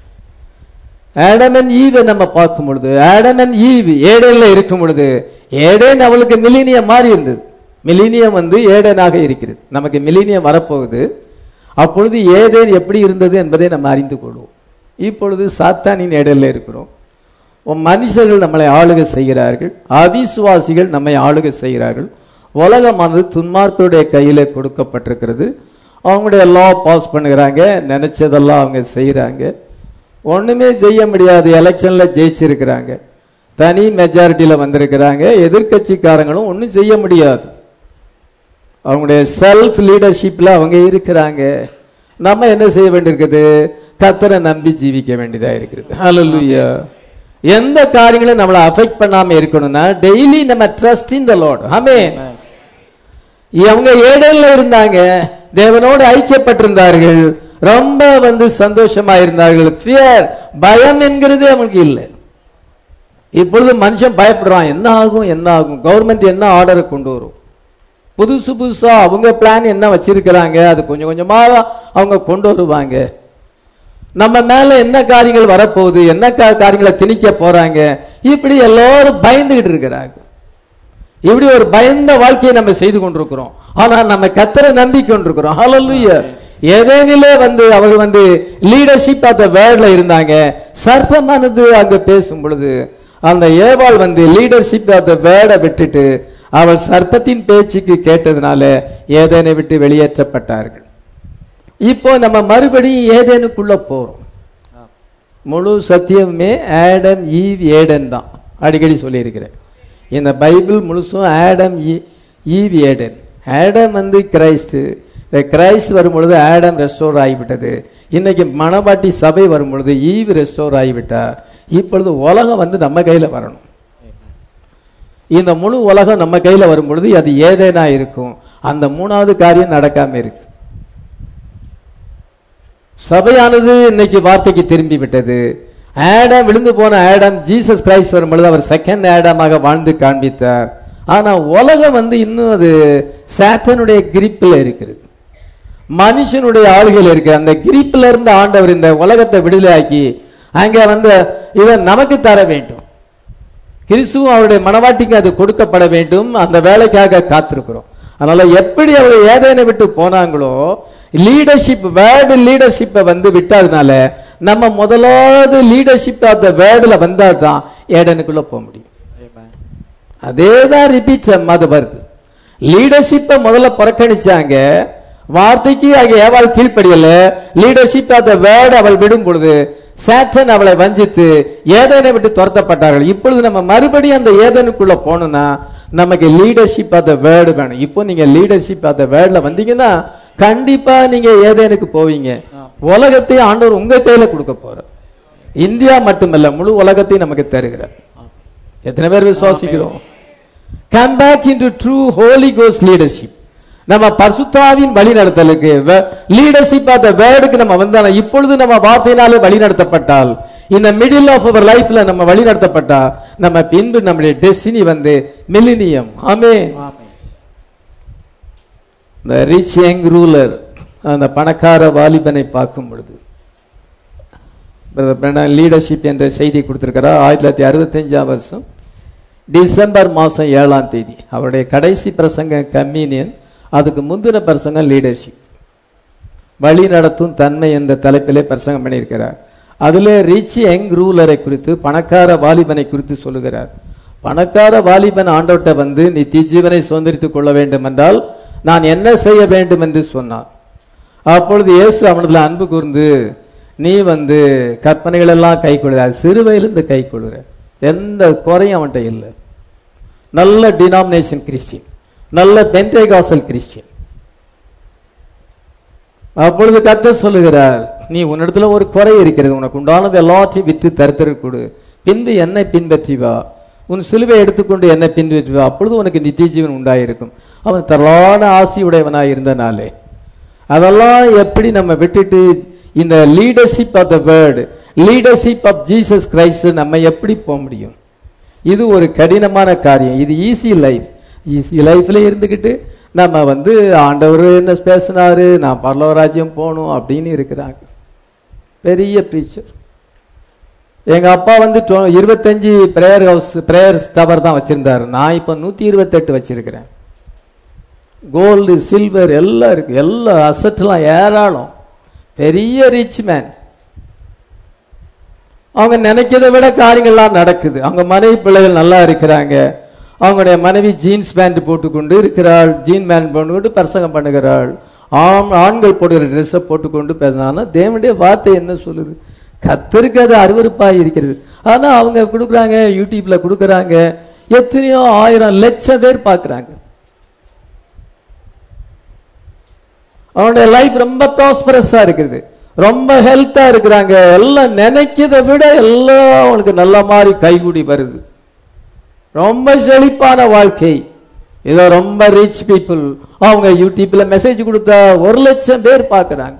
ஆடமன் ஈவை நம்ம பார்க்கும் பொழுது ஆடமன் ஈவ் ஏடேன்ல இருக்கும் பொழுது ஏடேன் அவளுக்கு மிலினியம் மாறி இருந்தது மிலினியம் வந்து ஏடேனாக இருக்கிறது நமக்கு மிலினியம் வரப்போகுது அப்பொழுது ஏதேன் எப்படி இருந்தது என்பதை நம்ம அறிந்து கொள்வோம் இப்பொழுது சாத்தானின் ஏடேன்ல இருக்கிறோம் மனுஷர்கள் நம்மளை ஆளுகை செய்கிறார்கள் அவிசுவாசிகள் நம்மை ஆளுகை செய்கிறார்கள் உலகமானது துன்மார்க்கருடைய கையில கொடுக்கப்பட்டிருக்கிறது அவங்களுடைய லா பாஸ் பண்ணுகிறாங்க நினைச்சதெல்லாம் அவங்க செய்கிறாங்க ஒண்ணுமே செய்ய முடியாது எலெக்ஷன்ல ஜெயிச்சிருக்கிறாங்க தனி மெஜாரிட்டியில வந்திருக்கிறாங்க எதிர்க்கட்சிக்காரங்களும் ஒன்றும் செய்ய முடியாது அவங்களுடைய செல்ஃப் லீடர்ஷிப்ல அவங்க இருக்கிறாங்க நம்ம என்ன செய்ய வேண்டியிருக்குது கத்தரை நம்பி ஜீவிக்க வேண்டியதா இருக்கிறது ஹalleluya எந்த காரியங்களும் நம்மளை அஃபெக்ட் பண்ணாம இருக்கணும்னா டெய்லி நம்ம ட்ரஸ்ட் இன் த லார்ட் ஆமென் அவங்க ஏடல்ல இருந்தாங்க தேவனோடு ஐக்கியப்பட்டிருந்தார்கள் ரொம்ப வந்து சந்தோஷமா இருந்தார்கள் ஃபியர் பயம் என்கிறது அவங்களுக்கு இல்லை இப்பொழுது மனுஷன் பயப்படுறான் என்ன ஆகும் என்ன ஆகும் கவர்மெண்ட் என்ன ஆர்டரை கொண்டு வரும் புதுசு புதுசா அவங்க பிளான் என்ன வச்சிருக்கிறாங்க அது கொஞ்சம் கொஞ்சமா அவங்க கொண்டு வருவாங்க நம்ம மேல என்ன காரியங்கள் வரப்போகுது என்ன கா- காரியங்களை திணிக்க போறாங்க இப்படி எல்லாரும் பயந்துகிட்டு இருக்கிறாங்க இப்படி ஒரு பயந்த வாழ்க்கையை நம்ம செய்து கொண்டிருக்கிறோம் ஆனா நம்ம கத்தரை நம்பி கொண்டிருக்கிறோம் ஹalleluya ஏதேனிலே வந்து அவர் வந்து லீடர்ஷிப் ஆஃப் த வேர்ட்ல இருந்தாங்க சர்ப்பமானது அங்க பேசும் பொழுது அந்த ஏவாள் வந்து லீடர்ஷிப் ஆஃப் த வேர்டை விட்டுட்டு அவள் சர்ப்பத்தின் பேச்சுக்கு கேட்டதுனால ஏதேனை விட்டு வெளியேற்றப்பட்டார்கள் இப்போ நம்ம மறுபடியும் ஏதேனுக்குள்ள போறோம் முழு சத்தியமுமே ஆடம் ஈவ் ஏடன் தான் அடிக்கடி சொல்லியிருக்கிறேன் இந்த பைபிள் முழுசும் ஆடம் ஈ- ஈவ் ஏடன் ஆடம் வந்து கிரைஸ்ட் இந்த கிரைஸ்ட் வரும் பொழுது ஆடம் ரெஸ்டோர் ஆகிவிட்டது இன்னைக்கு மணவாட்டி சபை வரும் பொழுது ஈவ் ரெஸ்டோர் ஆகிவிட்டா இப்பொழுது உலகம் வந்து நம்ம கையில வரணும் இந்த முழு உலகம் நம்ம கையில வரும் பொழுது அது ஏதேனா இருக்கும் அந்த மூணாவது காரியம் நடக்காம இருக்கு சபையானது இன்னைக்கு வார்த்தைக்கு திரும்பி விட்டது ஆடம் விழுந்து போன ஆடம் ஜீசஸ் கிரைஸ்ட் வரும் பொழுது அவர் செகண்ட் ஆடமாக வாழ்ந்து காண்பித்தார் ஆனா உலகம் வந்து இன்னும் அது சாத்தனுடைய கிரிப்பில் இருக்கிறது மனுஷனுடைய ஆளுகையில் இருக்கு அந்த கிரிப்பில் இருந்து ஆண்டவர் இந்த உலகத்தை விடுதலையாக்கி அங்க வந்து இவன் நமக்கு தர வேண்டும் கிறிஸ்துவும் அவருடைய மனவாட்டிக்கு அது கொடுக்கப்பட வேண்டும் அந்த வேலைக்காக காத்திருக்கிறோம் அதனால எப்படி அவர் ஏதேனை விட்டு போனாங்களோ லீடர்ஷிப் வேர்டு லீடர்ஷிப்பை வந்து விட்டதுனால நம்ம முதலாவது லீடர்ஷிப் ஆஃப் த வேர்டுல வந்தா தான் ஏடனுக்குள்ள போக முடியும் அதே தான் ரிப்பீட் அது வருது லீடர்ஷிப்பை முதல்ல புறக்கணிச்சாங்க வார்த்தைக்கு அங்கே ஏவாள் கீழ்ப்படியல லீடர்ஷிப் ஆஃப் த வேர்ட் அவள் விடும் பொழுது சாட்டன் அவளை வஞ்சித்து ஏதேனை விட்டு துரத்தப்பட்டார்கள் இப்பொழுது நம்ம மறுபடியும் அந்த ஏதனுக்குள்ள போகணும்னா நமக்கு லீடர்ஷிப் ஆஃப் த வேர்டு வேணும் இப்போ நீங்க லீடர்ஷிப் ஆஃப் த வேர்ட்ல வந்தீங்கன்னா கண்டிப்பா நீங்க ஏதேனுக்கு போவீங்க உலகத்தை ஆண்டவர் உங்க கையில கொடுக்க போறார் இந்தியா மட்டுமல்ல முழு உலகத்தையும் நமக்கு தருகிறார் எத்தனை பேர் விசுவாசிக்கிறோம் come back into true holy கோஸ் லீடர்ஷிப் நம்ம பரிசுத்தாவின் வழி நடத்தலுக்கு லீடர்ஷிப் ஆஃப் த வேர்டுக்கு நம்ம வந்தால இப்பொழுது நம்ம வார்த்தையினாலே வழி நடத்தப்பட்டால் இந்த மிடில் ஆஃப் அவர் லைஃப்ல நம்ம வழி நடத்தப்பட்டா நம்ம பின்பு நம்முடைய டெஸ்டினி வந்து மில்லினியம் ஆமே இந்த ரிச் யங் ரூலர் அந்த பணக்கார வாலிபனை பார்க்கும் பொழுது லீடர்ஷிப் என்ற செய்தி கொடுத்திருக்கிறார் ஆயிரத்தி தொள்ளாயிரத்தி அறுபத்தஞ்சாம் வருஷம் டிசம்பர் மாதம் ஏழாம் தேதி அவருடைய கடைசி பிரசங்கம் கம்யூனியன் அதுக்கு முந்தின பிரசங்கம் லீடர்ஷிப் வழி நடத்தும் தன்மை என்ற தலைப்பிலே பிரசங்கம் பண்ணியிருக்கிறார் அதுல ரிச் யங் ரூலரை குறித்து பணக்கார வாலிபனை குறித்து சொல்லுகிறார் பணக்கார வாலிபன் ஆண்டோட்ட வந்து நித்திய ஜீவனை சுதந்திரித்துக் கொள்ள வேண்டும் என்றால் நான் என்ன செய்ய வேண்டும் என்று சொன்னான் அப்பொழுது இயேசு அவனதுல அன்பு கூர்ந்து நீ வந்து கற்பனைகள் எல்லாம் கை கொள்ளுற சிறுவையிலிருந்து கை கொள்ளுற எந்த குறையும் அவன்கிட்ட இல்லை நல்ல டினாமினேஷன் கிறிஸ்டின் நல்ல பெந்தேகாசல் கிறிஸ்டின் அப்பொழுது கத்த சொல்லுகிறார் நீ உன்னிடத்துல ஒரு குறை இருக்கிறது உனக்கு உண்டானது எல்லாத்தையும் விற்று தருத்தரு கொடு பின்பு என்னை பின்பற்றி வா உன் சிலுவை எடுத்துக்கொண்டு என்னை பின்பற்றி வா அப்பொழுது உனக்கு நித்திய ஜீவன் உண்டாயிருக்கும் அவன் தரலான ஆசியுடையவனாய் இருந்தனாலே அதெல்லாம் எப்படி நம்ம விட்டுட்டு இந்த leadership of the word leadership of Jesus Christ நம்ம எப்படி போக முடியும் இது ஒரு கடினமான காரியம் இது ஈஸி லைஃப் ஈஸி லைஃப்ல இருந்துக்கிட்டு நம்ம வந்து ஆண்டவர் என்ன பேசினாரு நான் பரலவராஜ்யம் போகணும் அப்படின்னு இருக்கிறாங்க பெரிய ப்ரீச்சர் எங்க அப்பா வந்து டொ- இருபத்தஞ்சு பிரேயர் ஹவுஸ் பிரேயர் டவர் தான் வச்சிருந்தாரு நான் இப்போ நூத்தி இருபத்தெட்டு வச்சிருக்கிறேன் கோல்டு சில்வர் எல்லாம் இருக்கு எல்லா அசட்லாம் ஏராளம் பெரிய ரிச் மேன் அவங்க நினைக்கிறதை விட காரியங்கள்லாம் நடக்குது அவங்க மனைவி பிள்ளைகள் நல்லா இருக்கிறாங்க அவங்களுடைய மனைவி ஜீன்ஸ் பேண்ட் போட்டுக்கொண்டு இருக்கிறாள் ஜீன் பேண்ட் போட்டுக்கொண்டு பிரசங்கம் பண்ணுகிறாள் ஆம் ஆண்கள் போடுகிற ட்ரெஸ்ஸை போட்டுக்கொண்டு பேசினா தேவனுடைய வார்த்தை என்ன சொல்லுது கத்திருக்கு அது அருவருப்பா இருக்கிறது ஆனா அவங்க கொடுக்குறாங்க யூடியூப்ல கொடுக்குறாங்க எத்தனையோ ஆயிரம் லட்சம் பேர் பார்க்கறாங்க அவனுடைய லைஃப் ரொம்ப ப்ராஸ்பரஸா இருக்குது ரொம்ப ஹெல்த்தா இருக்கிறாங்க எல்லாம் நினைக்கிறதை விட எல்லாம் அவனுக்கு நல்ல மாதிரி கைகூடி வருது ரொம்ப செழிப்பான வாழ்க்கை இதோ ரொம்ப ரிச் பீப்புள் அவங்க யூடியூப்ல மெசேஜ் கொடுத்தா ஒரு லட்சம் பேர் பார்க்கறாங்க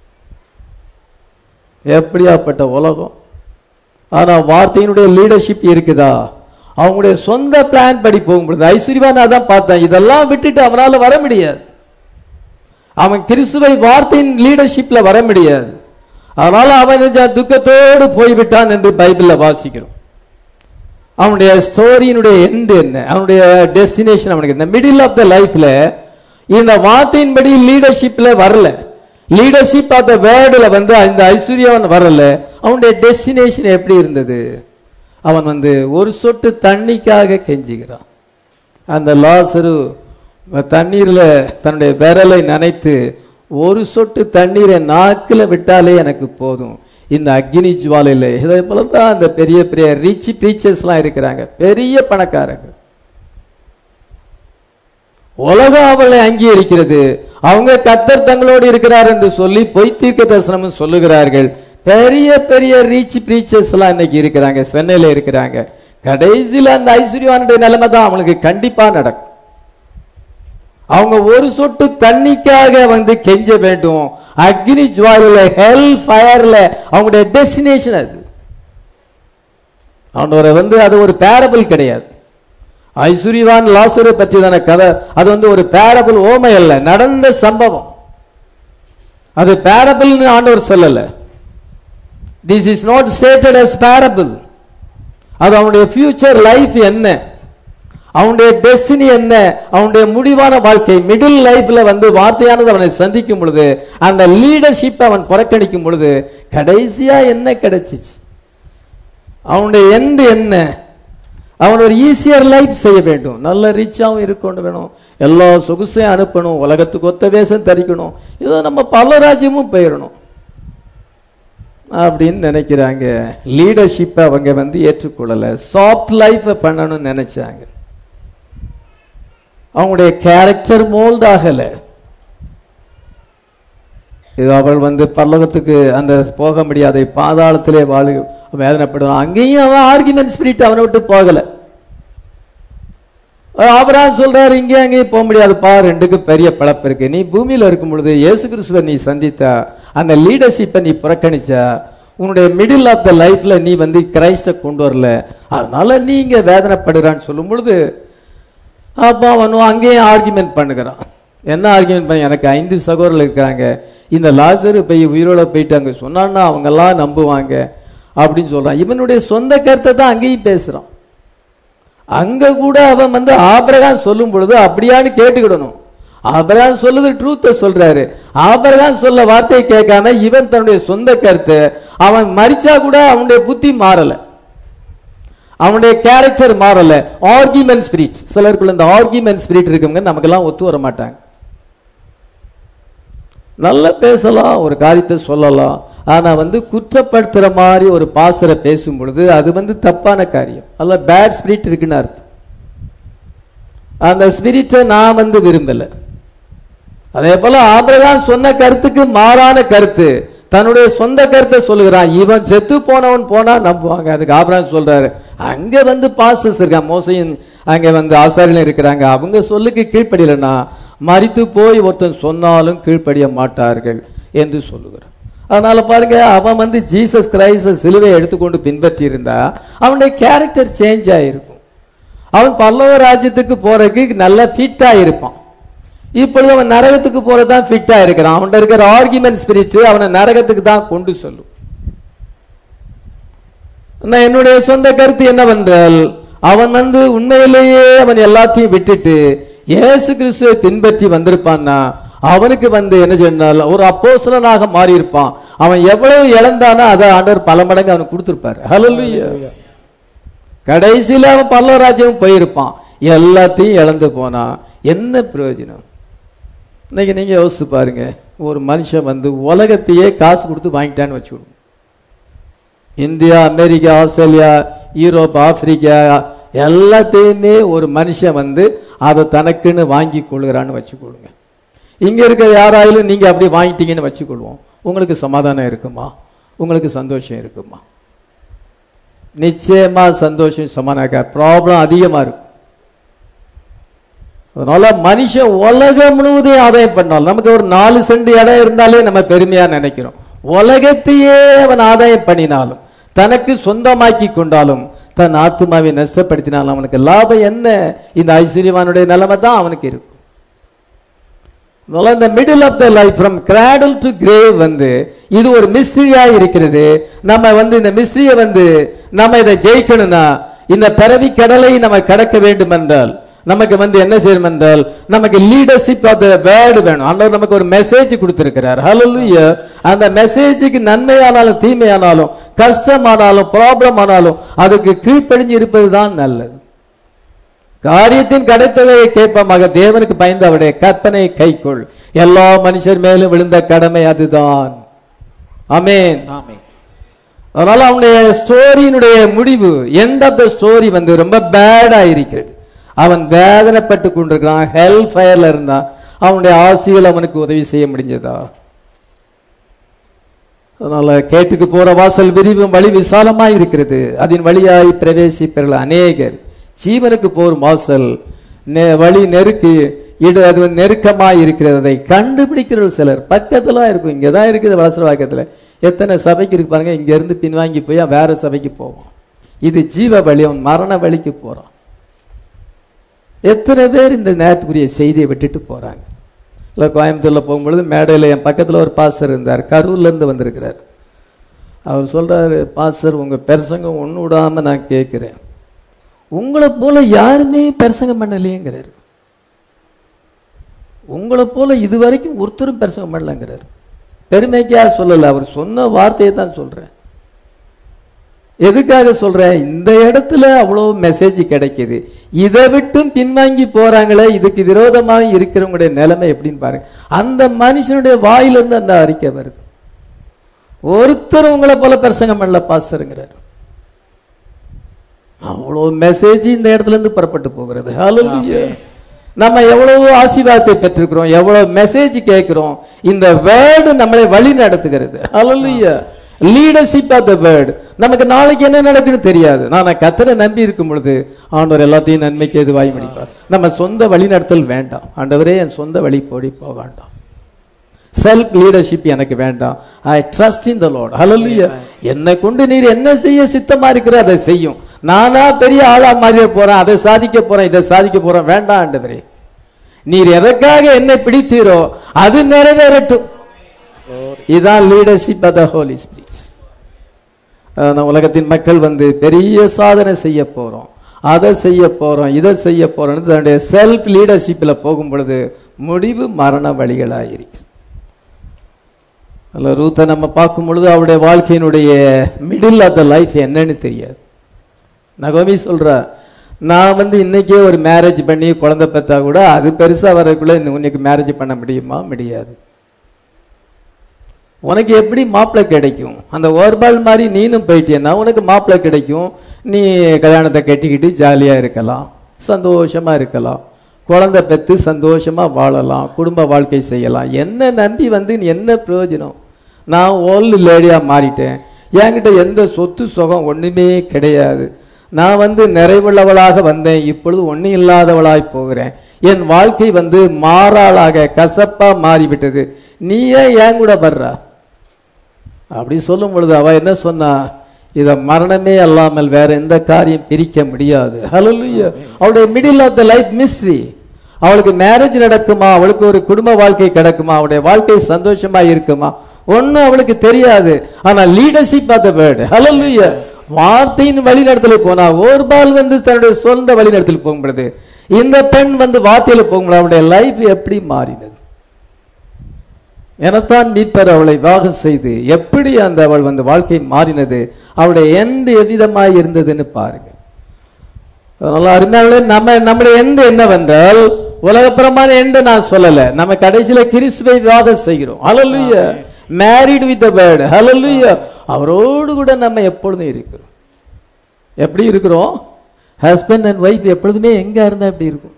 எப்படியாப்பட்ட உலகம் ஆனா வார்த்தையினுடைய லீடர்ஷிப் இருக்குதா அவங்களுடைய சொந்த பிளான் படி போகும்பொழுது ஐஸ்வர்யவான் அதான் பார்த்தேன் இதெல்லாம் விட்டுட்டு அவனால வர முடியாது அவன் கிறிஸ்துவை வார்த்தையின் லீடர்ஷிப்ல வர முடியாது அதனால அவன் கொஞ்சம் துக்கத்தோடு போய்விட்டான் என்று பைபிள்ல வாசிக்கிறோம் அவனுடைய ஸ்டோரியினுடைய எண்ட் என்ன அவனுடைய டெஸ்டினேஷன் அவனுக்கு இந்த மிடில் ஆஃப் த லைஃப்ல இந்த வார்த்தையின்படி லீடர்ஷிப்ல வரல லீடர்ஷிப் ஆஃப் த வேர்டுல வந்து இந்த ஐஸ்வர்யவன் வரல அவனுடைய டெஸ்டினேஷன் எப்படி இருந்தது அவன் வந்து ஒரு சொட்டு தண்ணிக்காக கெஞ்சுகிறான் அந்த லாசரு தண்ணீர்ல தன்னுடைய விரலை நனைத்து ஒரு சொட்டு தண்ணீரை நாக்கில் விட்டாலே எனக்கு போதும் இந்த அக்னி ஜுவாலையில் இதே போல தான் அந்த பெரிய பெரிய ரிச் பீச்சர்ஸ்லாம் இருக்கிறாங்க பெரிய பணக்காரங்க உலகம் அவளை அங்கீகரிக்கிறது அவங்க கத்தர் தங்களோடு இருக்கிறார் என்று சொல்லி பொய்த்தீர்க்க தரிசனமும் சொல்லுகிறார்கள் பெரிய பெரிய ரீச் பிரீச்சர்ஸ் எல்லாம் இன்னைக்கு இருக்கிறாங்க சென்னையில இருக்கிறாங்க கடைசியில அந்த ஐஸ்வர்யவானுடைய நிலைமை தான் அவங்களுக்கு கண்டிப்பா நடக்கும் அவங்க ஒரு சொட்டு தண்ணிக்காக வந்து கெஞ்ச வேண்டும் அக்னி ஜுவாலில ஹெல் ஃபயர்ல அவங்களுடைய டெஸ்டினேஷன் அது அவனோட வந்து அது ஒரு பேரபிள் கிடையாது ஐஸ்வர்யவான் லாசரை பற்றிதான கதை அது வந்து ஒரு பேரபிள் ஓமை அல்ல நடந்த சம்பவம் அது பேரபிள்னு ஆண்டவர் சொல்லல this is not stated as parable அது அவனுடைய ஃபியூச்சர் லைஃப் என்ன அவனுடைய டெஸ்டினி என்ன அவனுடைய முடிவான வாழ்க்கை மிடில் லைஃப்ல வந்து வார்த்தையானது அவனை சந்திக்கும் பொழுது அந்த லீடர்ஷிப் அவன் புறக்கணிக்கும் பொழுது கடைசியா என்ன கிடைச்சிச்சு அவனுடைய எண்டு என்ன அவன் ஒரு ஈஸியர் லைஃப் செய்ய வேண்டும் நல்ல ரிச்சாகவும் இருக்கணும் வேணும் எல்லா சொகுசையும் அனுப்பணும் உலகத்துக்கு ஒத்த வேஷம் தரிக்கணும் இதோ நம்ம பல ராஜ்யமும் போயிடணும் அப்படின்னு நினைக்கிறாங்க லீடர்ஷிப்பை அவங்க வந்து ஏற்றுக்கொள்ளல சாஃப்ட் லைஃபை பண்ணணும்னு நினைச்சாங்க அவங்களுடைய கேரக்டர் மோல்ட் ஆகல இது அவள் வந்து பல்லவத்துக்கு அந்த போக முடியாத பாதாளத்திலே வாழு வேதனைப்படுவான் அங்கேயும் அவன் ஆர்குமெண்ட் ஸ்பிரிட் அவனை விட்டு போகல ஆபராம் சொல்றாரு இங்கே அங்கேயும் போக முடியாதுப்பா ரெண்டுக்கு பெரிய பிளப்பு இருக்கு நீ பூமியில இருக்கும் பொழுது இயேசு கிறிஸ்துவை நீ சந்தித்தா அந்த லீடர்ஷிப்பை நீ புறக்கணிச்சா உன்னுடைய மிடில் ஆஃப் த லைஃப்ல நீ வந்து கிரைஸ்ட கொண்டு வரல அதனால நீ இங்க வேதனைப்படுறான்னு சொல்லும் பொழுது அப்போ அவனும் அங்கேயும் ஆர்குமெண்ட் பண்ணுகிறான் என்ன ஆர்குமெண்ட் பண்ண எனக்கு ஐந்து சகோதரர்கள் இருக்காங்க இந்த லாசரு போய் உயிரோட போயிட்டு அங்க சொன்னான்னா அவங்க எல்லாம் நம்புவாங்க அப்படின்னு சொல்றான் இவனுடைய சொந்த கருத்தை தான் அங்கேயும் பேசுறான் அங்க கூட அவன் வந்து ஆபரகாம் சொல்லும் பொழுது அப்படியான்னு கேட்டுக்கிடணும் ஆபரகாம் சொல்லுது ட்ரூத்தை சொல்றாரு ஆபரகாம் சொல்ல வார்த்தையை கேட்காம இவன் தன்னுடைய சொந்த கருத்து அவன் மறிச்சா கூட அவனுடைய புத்தி மாறல அவனுடைய கேரக்டர் மாறல ஆர்கியூமெண்ட் ஸ்பிரிட் சிலருக்குள்ள இந்த ஆர்கியூமெண்ட் ஸ்பிரிட் இருக்குங்க நமக்கெல்லாம் ஒத்து வர மாட்டாங்க நல்லா பேசலாம் ஒரு காரியத்தை சொல்லலாம் ஆனா வந்து குற்றப்படுத்துற மாதிரி ஒரு பாசரை பேசும் பொழுது அது வந்து தப்பான காரியம் அல்ல பேட் ஸ்பிரிட் இருக்குன்னு அர்த்தம் அந்த ஸ்பிரிட்டை நான் வந்து விரும்பல அதே போல ஆபிரகாம் சொன்ன கருத்துக்கு மாறான கருத்து தன்னுடைய சொந்த கருத்தை சொல்லுகிறான் இவன் செத்து போனவன் போனா நம்புவாங்க அதுக்கு ஆபிரகாம் சொல்றாரு அங்க வந்து பாசஸ் இருக்கான் மோசையும் அங்க வந்து ஆசாரிகள் இருக்கிறாங்க அவங்க சொல்லுக்கு கீழ்ப்படியலன்னா மறித்து போய் ஒருத்தன் சொன்னாலும் கீழ்ப்படிய மாட்டார்கள் என்று சொல்லுகிறான் அதனால பாருங்க அவன் வந்து ஜீசஸ் கிரைஸ்ட சிலுவை எடுத்துக்கொண்டு பின்பற்றி இருந்தா அவனுடைய கேரக்டர் சேஞ்ச் ஆயிருக்கும் அவன் பல்லவ ராஜ்யத்துக்கு போறதுக்கு நல்ல ஃபிட்டா இருப்பான் இப்பொழுது அவன் நரகத்துக்கு போறதான் ஃபிட்டா இருக்கிறான் அவன்கிட்ட இருக்கிற ஆர்குமெண்ட் ஸ்பிரிட் அவனை நரகத்துக்கு தான் கொண்டு சொல்லும் நான் என்னுடைய சொந்த கருத்து என்னவென்றால் அவன் வந்து உண்மையிலேயே அவன் எல்லாத்தையும் விட்டுட்டு இயேசு கிறிஸ்துவை பின்பற்றி வந்திருப்பான்னா அவனுக்கு வந்து என்ன சொன்னால் ஒரு அப்போசலனாக மாறி இருப்பான் அவன் எவ்வளவு இழந்தானோ அதை ஆண்டவர் பல மடங்கு அவனுக்கு கொடுத்திருப்பாரு ஹalleluya கடைசியில அவன் பல்லவராஜ்யம் போயிருப்பான் எல்லாத்தையும் இழந்து போனா என்ன பிரயோஜனம் இன்னைக்கு நீங்க யோசிச்சு பாருங்க ஒரு மனுஷன் வந்து உலகத்தையே காசு கொடுத்து வாங்கிட்டான்னு வச்சுக்கணும் India America Australia Europe Africa எல்லாத்தையுமே ஒரு மனுஷன் வந்து அதை தனக்குன்னு வாங்கி கொள்கிறான்னு வச்சுக்கொள்ளுங்க இங்க இருக்க யாராயாலும் நீங்க அப்படி வாங்கிட்டீங்கன்னு வச்சுக்கொள்வோம் உங்களுக்கு சமாதானம் இருக்குமா உங்களுக்கு சந்தோஷம் இருக்குமா நிச்சயமா சந்தோஷம் சமாதானம் ப்ராப்ளம் அதிகமா இருக்கும் அதனால மனுஷன் உலகம் முழுவதையும் ஆதாயம் பண்ணாலும் நமக்கு ஒரு நாலு சென்ட் இடம் இருந்தாலே நம்ம பெருமையா நினைக்கிறோம் உலகத்தையே அவன் ஆதாயம் பண்ணினாலும் தனக்கு சொந்தமாக்கி கொண்டாலும் தன் ஆத்மாவை நஷ்டப்படுத்தினாலும் அவனுக்கு லாபம் என்ன இந்த ஐஸ்வர்யவானுடைய நிலைமை தான் அவனுக்கு இருக்கும் இந்த middle of the life from cradle to grave வந்து இது ஒரு மிஸ்ட்ரியா இருக்கிறது நம்ம வந்து இந்த மிஸ்ட்ரியை வந்து நம்ம இதை ஜெயிக்கணும்னா இந்த பிறவி கடலை நம்ம கடக்க வேண்டும் என்றால் நமக்கு வந்து என்ன செய்யணும் என்றால் நமக்கு லீடர்ஷிப் ஆஃப் த வேர்டு வேணும் ஆண்டவர் நமக்கு ஒரு மெசேஜ் கொடுத்திருக்கிறார் ஹalleluya அந்த மெசேஜுக்கு நன்மையானாலும் தீமையானாலும் கஷ்டமானாலும் ப்ராப்ளம் ஆனாலும் அதுக்கு கீழ்ப்படிஞ்சு இருப்பது தான் நல்லது காரியத்தின் கடைத்தொகையை கேட்பமாக தேவனுக்கு பயந்து அவருடைய கற்பனை கைக்கொள் எல்லா மனுஷர் மேலும் விழுந்த கடமை அதுதான் அமேன் ஆமென் அதனால அவனுடைய ஸ்டோரியினுடைய முடிவு எண்ட் ஆஃப் த ஸ்டோரி வந்து ரொம்ப பேடா இருக்கிறது அவன் வேதனைப்பட்டு கொண்டிருக்கிறான் ஹெல் ஃபயர்ல இருந்தான் அவனுடைய ஆசைகள் அவனுக்கு உதவி செய்ய முடிஞ்சதா அதனால கேட்டுக்கு போற வாசல் விரிவும் வழி விசாலமா இருக்கிறது அதன் வழியாய் பிரவேசிப்பவர்கள் அநேகர் ஜீவனுக்கு போர் வாசல் நெ- வழி நெருக்கி இடு அது வந்து நெருக்கமாய் இருக்கிறது அதை கண்டுபிடிக்கிறவர்கள் சிலர் பக்கத்துல இருக்கும் இங்க தான் இருக்குது வளசர வாக்கத்துல எத்தனை சபைக்கு இருக்கு பாருங்க இங்க இருந்து பின்வாங்கி போய் அவன் வேற சபைக்கு போவான் இது ஜீவ வழி அவன் மரண வழிக்கு போறான் எத்தனை பேர் இந்த நேரத்துக்குரிய செய்தியை விட்டுட்டு போறாங்க இல்லை கோயம்புத்தூர்ல போகும்பொழுது மேடையில் என் பக்கத்துல ஒரு பாஸ்டர் இருந்தார் கரூர்ல இருந்து வந்திருக்கிறார் அவர் சொல்றாரு பாஸ்டர் உங்க பிரசங்கம் ஒண்ணு விடாம நான் கேட்கிறேன் உங்களை போல யாருமே பிரசங்கம் பண்ணலையேங்கிறாரு உங்களை போல இது வரைக்கும் ஒருத்தரும் பிரசங்கம் பண்ணலங்கிறாரு பெருமைக்கா சொல்லல அவர் சொன்ன வார்த்தையை தான் சொல்றேன் எதுக்காக சொல்றேன் இந்த இடத்துல அவ்வளவு மெசேஜ் கிடைக்குது இதை விட்டும் பின்வாங்கி போறாங்களே இதுக்கு விரோதமாக இருக்கிறவங்களுடைய நிலைமை எப்படின்னு பாருங்க அந்த மனுஷனுடைய வாயிலிருந்து அந்த அறிக்கை வருது ஒருத்தர் உங்களை போல பிரசங்கம் பண்ணல பாஸ்டருங்கிறார் அவ்வளவு மெசேஜ் இந்த இடத்துல இருந்து புறப்பட்டு போகிறது Hallelujah. நம்ம எவ்வளவு ஆசீர்வாதத்தை பெற்றிருக்கிறோம் எவ்வளவு மெசேஜ் கேட்கிறோம் இந்த வேர்டு நம்மளை வழி நடத்துகிறது Hallelujah. Leadership of the word நமக்கு நாளைக்கு என்ன நடக்குன்னு தெரியாது நான் கத்தரை நம்பி இருக்கும் பொழுது ஆண்டவர் எல்லாத்தையும் நன்மைக்கு எதுவாய் முடிப்பார் நம்ம சொந்த வழி நடத்தல் வேண்டாம் ஆண்டவரே என் சொந்த வழி போடி போக வேண்டாம் செல்ஃப் லீடர்ஷிப் எனக்கு வேண்டாம் I trust in the Lord ஹalleluya என்னை கொண்டு நீர் என்ன செய்ய சித்தமா இருக்கிற அதை செய்யும் நானா பெரிய ஆளா மாறிய போறேன் அதை சாதிக்க போறேன் இதை சாதிக்க போறேன் வேண்டாம் ஆண்டவரே நீர் எதற்காக என்னை பிடித்தீரோ அது நிறைவேறட்டும் இதான் leadership of the holy spirit நம்ம உலகத்தின் மக்கள் வந்து பெரிய சாதனை செய்ய போறோம் அதை செய்ய போறோம் இதை செய்ய போறோம்னு தன்னுடைய செல்ஃப் லீடர்ஷிப்பில் போகும் பொழுது முடிவு மரண வழிகளாயிருக்கு அல்ல ரூத்தை நம்ம பார்க்கும் பொழுது அவருடைய வாழ்க்கையினுடைய மிடில் ஆஃப் த லைஃப் என்னன்னு தெரியாது நகோமி சொல்றா நான் வந்து இன்னைக்கே ஒரு மேரேஜ் பண்ணி குழந்தை பெற்றா கூட அது பெருசா வரக்குள்ள இன்னும் உனக்கு மேரேஜ் பண்ண முடியுமா முடியாது உனக்கு எப்படி மாப்பிள்ளை கிடைக்கும் அந்த ஓர்பால் மாதிரி நீனும் போயிட்டேன்னா உனக்கு மாப்பிள்ளை கிடைக்கும் நீ கல்யாணத்தை கட்டிக்கிட்டு ஜாலியா இருக்கலாம் சந்தோஷமா இருக்கலாம் குழந்தை பெற்று சந்தோஷமா வாழலாம் குடும்ப வாழ்க்கை செய்யலாம் என்ன நம்பி வந்து நீ என்ன பிரயோஜனம் நான் ஓல்டு லேடியா மாறிட்டேன் என்கிட்ட எந்த சொத்து சுகம் ஒண்ணுமே கிடையாது நான் வந்து நிறைவுள்ளவளாக வந்தேன் இப்பொழுது ஒன்றும் இல்லாதவளாய் போகிறேன் என் வாழ்க்கை வந்து மாறாளாக கசப்பா மாறிவிட்டது நீ ஏன் என் கூட வர்றா அப்படி சொல்லும் பொழுது அவ என்ன சொன்னா இத மரணமே அல்லாமல் வேற எந்த காரியம் பிரிக்க முடியாது ஹalleluya அவளுடைய middle of the life mystery அவளுக்கு மேரேஜ் நடக்குமா அவளுக்கு ஒரு குடும்ப வாழ்க்கை கிடைக்குமா அவளுடைய வாழ்க்கை சந்தோஷமா இருக்குமா ஒண்ணும் அவளுக்கு தெரியாது ஆனா லீடர்ஷிப் ஆஃப் த வேர்டு ஹalleluya வார்த்தையின் வழிநடத்தல போனா ஓர்பால் வந்து தன்னுடைய சொந்த வழிநடத்தல் போகும் பொழுது இந்த பெண் வந்து வார்த்தையில போகும்போது அவளுடைய லைஃப் எப்படி மாறினது எனத்தான் மீட்பர் அவளை வாகம் செய்து எப்படி அந்த அவள் வந்து வாழ்க்கை மாறினது அவளுடைய எந்த எவ்விதமாய் இருந்ததுன்னு பாருங்க அதனால அருமையாளே நம்ம நம்முடைய எந்த என்னவென்றால் உலகப்புறமான எந்த நான் சொல்லல நம்ம கடைசியில கிறிஸ்துவை விவாதம் செய்கிறோம் ஹalleluya மேரிட் வித் த வேர்ட் ஹalleluya அவரோடு கூட நம்ம எப்பொழுதும் இருக்கிறோம் எப்படி இருக்கிறோம் ஹஸ்பண்ட் அண்ட் ஒய்ஃப் எப்பொழுதுமே எங்க இருந்தா எப்படி இருக்கும்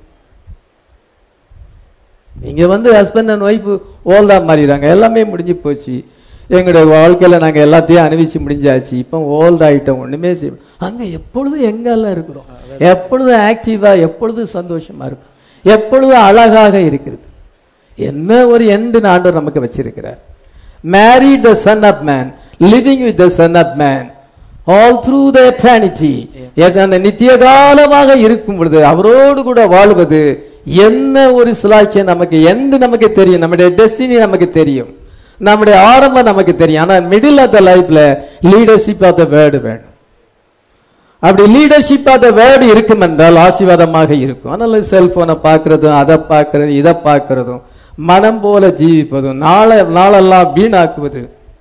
இங்க வந்து ஹஸ்பண்ட் அண்ட் ஒய்ஃப் ஓல்டா மாறிடுறாங்க எல்லாமே முடிஞ்சு போச்சு எங்களுடைய வாழ்க்கையில நாங்க எல்லாத்தையும் அனுபவிச்சு முடிஞ்சாச்சு இப்போ ஓல்ட் ஆயிட்டோம் ஒண்ணுமே செய்ய அங்க எப்பொழுதும் எங்கெல்லாம் இருக்கிறோம் எப்பொழுதும் ஆக்டிவா எப்பொழுதும் சந்தோஷமா இருக்கும் எப்பொழுதும் அழகாக இருக்கிறது என்ன ஒரு எண்டு ஆண்டவர் நமக்கு வச்சிருக்கிறார் married the son of man living with the son of man all through the eternity அந்த நித்திய காலமாக இருக்கும் பொழுது அவரோடு கூட வாழ்வது என்ன ஒரு சிலாக்கியம் நமக்கு எந்த நமக்கு தெரியும் நம்முடைய டெஸ்டினி நமக்கு தெரியும் நம்முடைய ஆரம்பம் நமக்கு தெரியும் ஆனா மிடில் ஆஃப் த லைஃப்ல லீடர்ஷிப் ஆஃப் த வேர்டு வேணும் அப்படி லீடர்ஷிப் ஆஃப் த வேர்டு இருக்கும் என்றால் ஆசீர்வாதமாக இருக்கும் அதனால செல்போனை பார்க்கறதும் அதை பார்க்கறதும் இதை பார்க்கறதும் மனம் போல ஜீவிப்பதும் நாளை நாளெல்லாம் வீணாக்குவது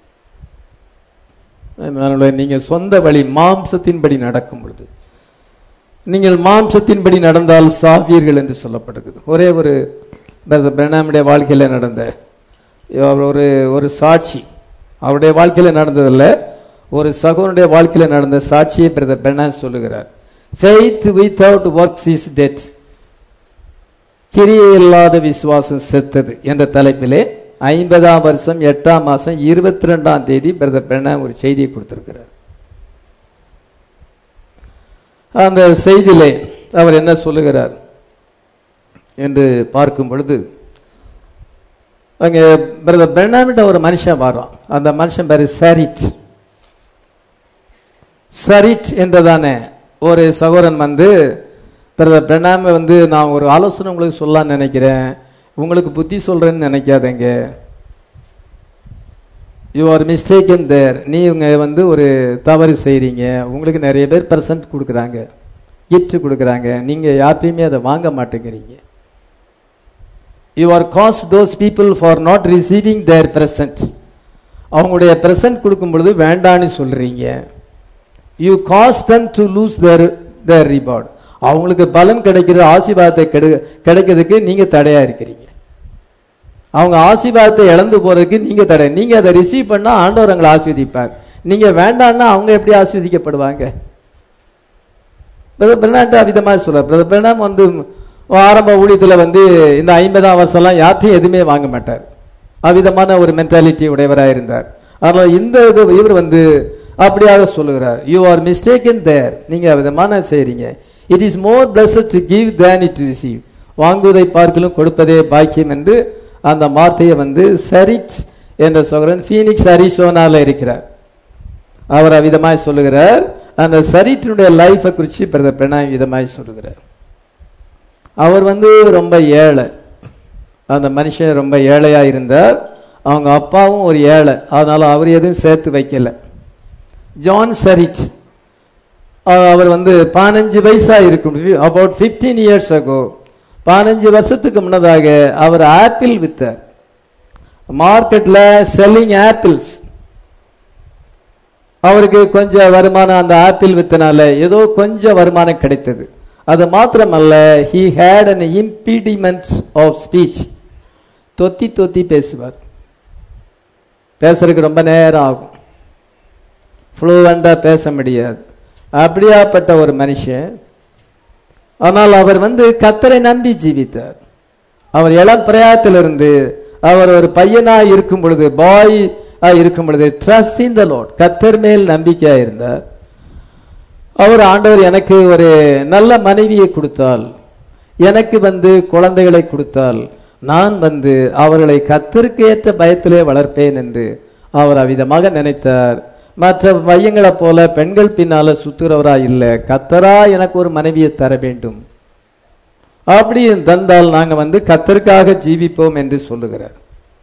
அதனால நீங்க சொந்த வழி மாம்சத்தின்படி நடக்கும் பொழுது நீங்கள் மாம்சத்தின்படி நடந்தால் சாவீர்கள் என்று சொல்லப்படுகிறது ஒரே ஒரு பிரணாமுடைய வாழ்க்கையில நடந்த அவர் ஒரு ஒரு சாட்சி அவருடைய வாழ்க்கையில நடந்ததில்ல ஒரு சகோனுடைய வாழ்க்கையில நடந்த சாட்சியை பிரதர் பெர்னான் சொல்லுகிறார் faith without works is dead கிரியை இல்லாத விசுவாசம் செத்தது என்ற தலைப்பிலே ஐம்பதாம் வருஷம் எட்டாம் மாசம் இருபத்தி ரெண்டாம் தேதி பிரதர் பெர்னான் ஒரு செய்தியை கொடுத்திருக்கிறார் அந்த செய்தியிலே அவர் என்ன சொல்லுகிறார் என்று பார்க்கும் பொழுது அங்கே பிரதர் பெர்னாமிட்ட ஒரு மனுஷன் வரான் அந்த மனுஷன் பேரு சரிட் சரிட் என்றதான ஒரு சகோதரன் வந்து பிரதர் பிரணாம வந்து நான் ஒரு ஆலோசனை உங்களுக்கு சொல்லலாம்னு நினைக்கிறேன் உங்களுக்கு புத்தி சொல்றேன்னு நினைக்காதீங்க யூ ஆர் மிஸ்டேக்கன் தேர் நீங்க வந்து ஒரு தவறு செய்றீங்க உங்களுக்கு நிறைய பேர் பர்சன்ட் கொடுக்குறாங்க கிஃப்ட் கொடுக்குறாங்க நீங்க யார்ட்டையுமே அதை வாங்க மாட்டேங்கிறீங்க you are cause those people for not receiving their present அவங்களுடைய பிரசன்ட் கொடுக்கும் பொழுது வேண்டான்னு சொல்றீங்க you cause them to lose their their reward அவங்களுக்கு பலன் கிடைக்கிறது ஆசீர்வாதத்தை கெடு கிடைக்கிறதுக்கு நீங்க தடையா இருக்கிறீங்க அவங்க ஆசீர்வாதத்தை இழந்து போறதுக்கு நீங்க தடை நீங்க அதை ரிசீவ் பண்ணா ஆண்டவர் உங்களை ஆசீர்வதிப்பார் நீங்க வேண்டாம்னா அவங்க எப்படி ஆசீர்வதிக்கப்படுவாங்க பிரதர் பெர்னாட் விதமாக சொல்றார் பிரதர் பெர்னாம் வந்து ஆரம்ப ஊழியத்தில் வந்து இந்த ஐம்பதாம் வருஷம்லாம் யார்ட்டையும் எதுவுமே வாங்க மாட்டார் அவ்விதமான ஒரு மென்டாலிட்டி உடையவராக இருந்தார் அதனால் இந்த இது இவர் வந்து அப்படியாக சொல்லுகிறார் you are mistake in there நீங்கள் விதமான செய்கிறீங்க it is more blessed to give than it receive வாங்குவதை பார்க்கலும் கொடுப்பதே பாக்கியம் என்று அந்த வார்த்தையை வந்து சரிட் என்ற சோகரன் ஃபீனிக்ஸ் அரிசோனால இருக்கிறார் அவர் அவ்விதமாய் சொல்லுகிறார் அந்த சரிட்டினுடைய லைஃபை குறித்து பிரதர் பிரணாய் விதமாய் சொல்லுகிறார் அவர் வந்து ரொம்ப ஏழை அந்த மனுஷன் ரொம்ப ஏழையா இருந்தார் அவங்க அப்பாவும் ஒரு ஏழை அதனால அவர் எதுவும் சேர்த்து வைக்கல ஜான் சரிட் அவர் வந்து பதினஞ்சு வயசா இருக்கும் அபவுட் 15 இயர்ஸ் அகோ பதினஞ்சு வருஷத்துக்கு முன்னதாக அவர் ஆப்பிள் வித்தார் மார்க்கெட்ல செல்லிங் ஆப்பிள்ஸ் அவருக்கு கொஞ்சம் வருமானம் அந்த ஆப்பிள் வித்தனால ஏதோ கொஞ்சம் வருமானம் கிடைத்தது அது மாத்திரமல்ல he had an impediment of speech தொத்தி தொத்தி பேசுவார் பேசுறதுக்கு ரொம்ப நேரம் ஆகும் ஃப்ளூவெண்டாக பேச முடியாது அப்படியாப்பட்ட ஒரு மனுஷன் ஆனால் அவர் வந்து கத்தரை நம்பி ஜீவித்தார் அவர் இளம் பிரயாத்திலிருந்து அவர் ஒரு பையனா இருக்கும் பொழுது பாய் இருக்கும் பொழுது ட்ரஸ்ட் இன் த லோட் கத்தர் மேல் நம்பிக்கையா இருந்தார் அவர் ஆண்டவர் எனக்கு ஒரு நல்ல மனைவியை கொடுத்தால் எனக்கு வந்து குழந்தைகளை கொடுத்தால் நான் வந்து அவர்களை கத்தருக்கு ஏற்ற பயத்திலே வளர்ப்பேன் என்று அவர் அவ்விதமாக நினைத்தார் மற்ற பையங்களைப் போல பெண்கள் பின்னால சுத்துறவரா இல்லை கத்தரா எனக்கு ஒரு மனைவியை தர வேண்டும் அப்படி தந்தால் நாங்க வந்து கத்தருக்காக ஜீவிப்போம் என்று சொல்லுகிறார்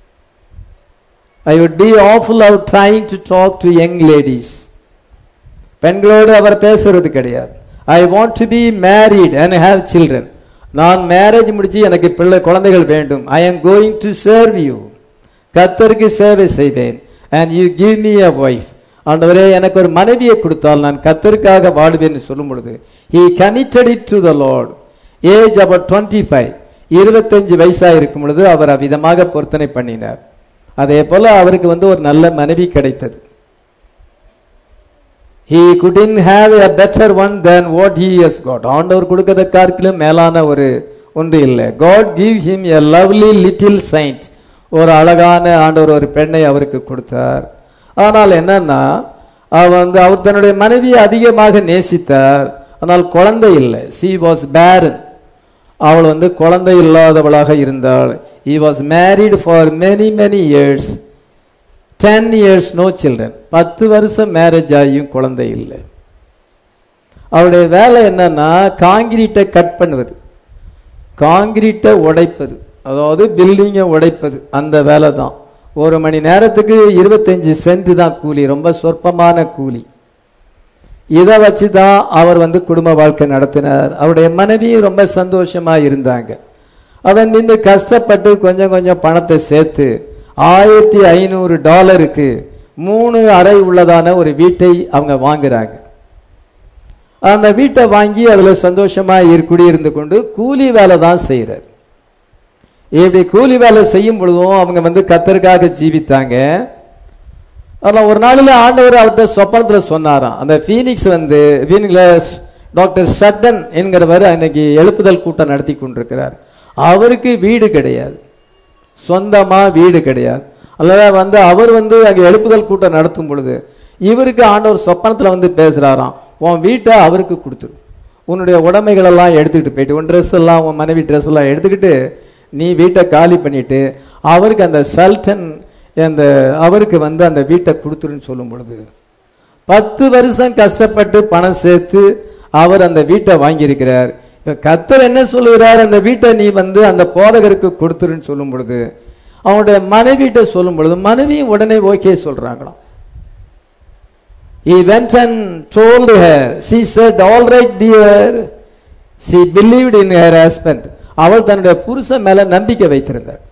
ஐ would be awful of trying to talk to young ladies பெண்களோடு அவர் பேசுறது கிடையாது I want to be married and have children நான் மேரேஜ் முடிச்சு எனக்கு பிள்ளை குழந்தைகள் வேண்டும் I am going to serve you கத்தருக்கு சேவை செய்வேன் and you give me a wife ஆண்டவரே எனக்கு ஒரு மனைவியை கொடுத்தால் நான் கத்தருக்காக வாழ்வேன் சொல்லும் பொழுது he committed it to the Lord age about twenty five இருபத்தஞ்சு வயசா இருக்கும் பொழுது அவர் அவ்விதமாக பொருத்தனை பண்ணினார் அதே போல அவருக்கு வந்து ஒரு நல்ல மனைவி கிடைத்தது he couldn't have a better one than what he has got ஆண்டவர் கொடுக்கறத கார்க்கிலும் மேலான ஒரு ஒன்று இல்லை God give him a lovely little saint ஒரு அழகான ஆண்டவர் ஒரு பெண்ணை அவருக்கு கொடுத்தார் ஆனால் என்னன்னா அவர் வந்து அவர் தன்னுடைய மனைவியை அதிகமாக நேசித்தார் ஆனால் குழந்தை இல்லை சி வாஸ் பேரன் அவள் வந்து குழந்தை இல்லாதவளாக இருந்தாள் he was married for many many years ten years no children பத்து வருஷம் மேரேஜ் ஆகியும் குழந்தை இல்லை அவருடைய வேலை என்னன்னா காங்கிரீட்டை கட் பண்ணுவது காங்கிரீட்டை உடைப்பது அதாவது பில்டிங்கை உடைப்பது அந்த வேலை தான் ஒரு மணி நேரத்துக்கு இருபத்தஞ்சு சென்ட் தான் கூலி ரொம்ப சொற்பமான கூலி இதை வச்சு தான் அவர் வந்து குடும்ப வாழ்க்கை நடத்தினார் அவருடைய மனைவியும் ரொம்ப சந்தோஷமா இருந்தாங்க அவன் நின்று கஷ்டப்பட்டு கொஞ்சம் கொஞ்சம் பணத்தை சேர்த்து ஆயிரத்தி ஐநூறு டாலருக்கு மூணு அறை உள்ளதான ஒரு வீட்டை அவங்க வாங்குறாங்க அந்த வீட்டை வாங்கி அதுல சந்தோஷமா இரு- குடியிருந்து கொண்டு கூலி வேலை தான் செய்யறார் இப்படி கூலி வேலை செய்யும் பொழுதும் அவங்க வந்து கத்தருக்காக ஜீவித்தாங்க ஆனால் ஒரு நாளில் ஆண்டவர் அவர்கிட்ட சொப்பனத்துல சொன்னாராம் அந்த ஃபீனிக்ஸ் வந்து ஃபீனிக்ல டாக்டர் ஷட்டன் என்கிறவர் அன்னைக்கு எழுப்புதல் கூட்டம் நடத்தி கொண்டிருக்கிறார் அவருக்கு வீடு கிடையாது சொந்தமா வீடு கிடையாது அல்லது வந்து அவர் வந்து அங்கே எழுப்புதல் கூட்டம் நடத்தும் பொழுது இவருக்கு ஆண்டவர் சொப்பனத்துல வந்து பேசுறாராம் உன் வீட்டை அவருக்கு கொடுத்துரு உன்னுடைய உடைமைகள் எல்லாம் எடுத்துக்கிட்டு போயிட்டு உன் ட்ரெஸ் எல்லாம் உன் மனைவி ட்ரெஸ் எல்லாம் எடுத்துக்கிட்டு நீ வீட்டை காலி பண்ணிட்டு அவருக்கு அந்த சல்டன் அந்த அவருக்கு வந்து அந்த வீட்டை கொடுத்துருன்னு சொல்லும் பொழுது பத்து வருஷம் கஷ்டப்பட்டு பணம் சேர்த்து அவர் அந்த வீட்டை வாங்கியிருக்கிறார் இப்ப கத்தர் என்ன சொல்லுகிறார் அந்த வீட்டை நீ வந்து அந்த போதகருக்கு கொடுத்துருன்னு சொல்லும் பொழுது அவனுடைய மனைவிட்ட சொல்லும் பொழுது மனைவியும் உடனே ஓகே சொல்றாங்களாம் He went and told her. She said, all right dear. She believed in her husband. அவள் தன்னுடைய புருஷன் மேல நம்பிக்கை வைத்திருந்தாள்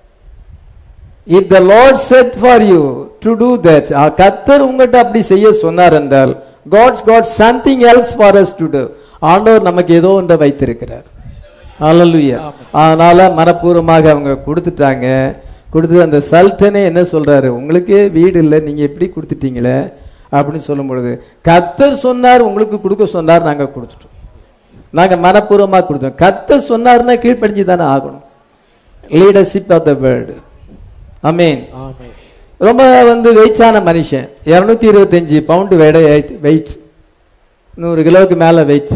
if the Lord set for you to do that கத்தர் உங்கள்கிட்ட அப்படி செய்ய சொன்னார் என்றால் God's got something else for us to do ஆண்டவர் நமக்கு ஏதோ ஒன்றை வைத்திருக்கிறார் ஹalleluya அதனால மனப்பூர்வமாக அவங்க கொடுத்துட்டாங்க கொடுத்து அந்த சல்டனே என்ன சொல்றாரு உங்களுக்கே வீடு இல்லை நீங்க எப்படி கொடுத்துட்டீங்களே அப்படின்னு சொல்லும் பொழுது கத்தர் சொன்னார் உங்களுக்கு கொடுக்க சொன்னார் நாங்க கொடுத்துட்டோம் நாங்க மனப்பூர்வமா கொடுத்தோம் கத்தர் சொன்னார்னா கீழ்ப்படிஞ்சு தானே ஆகணும் லீடர்ஷிப் ஆஃப் த வேர்ல்டு அமீன் ஆமென் ரொம்ப வந்து வெயிட்டான மனுஷன் இரநூத்தி இருபத்தஞ்சு பவுண்டு வெடை வெயிட் நூறு கிலோவுக்கு மேல வெயிட்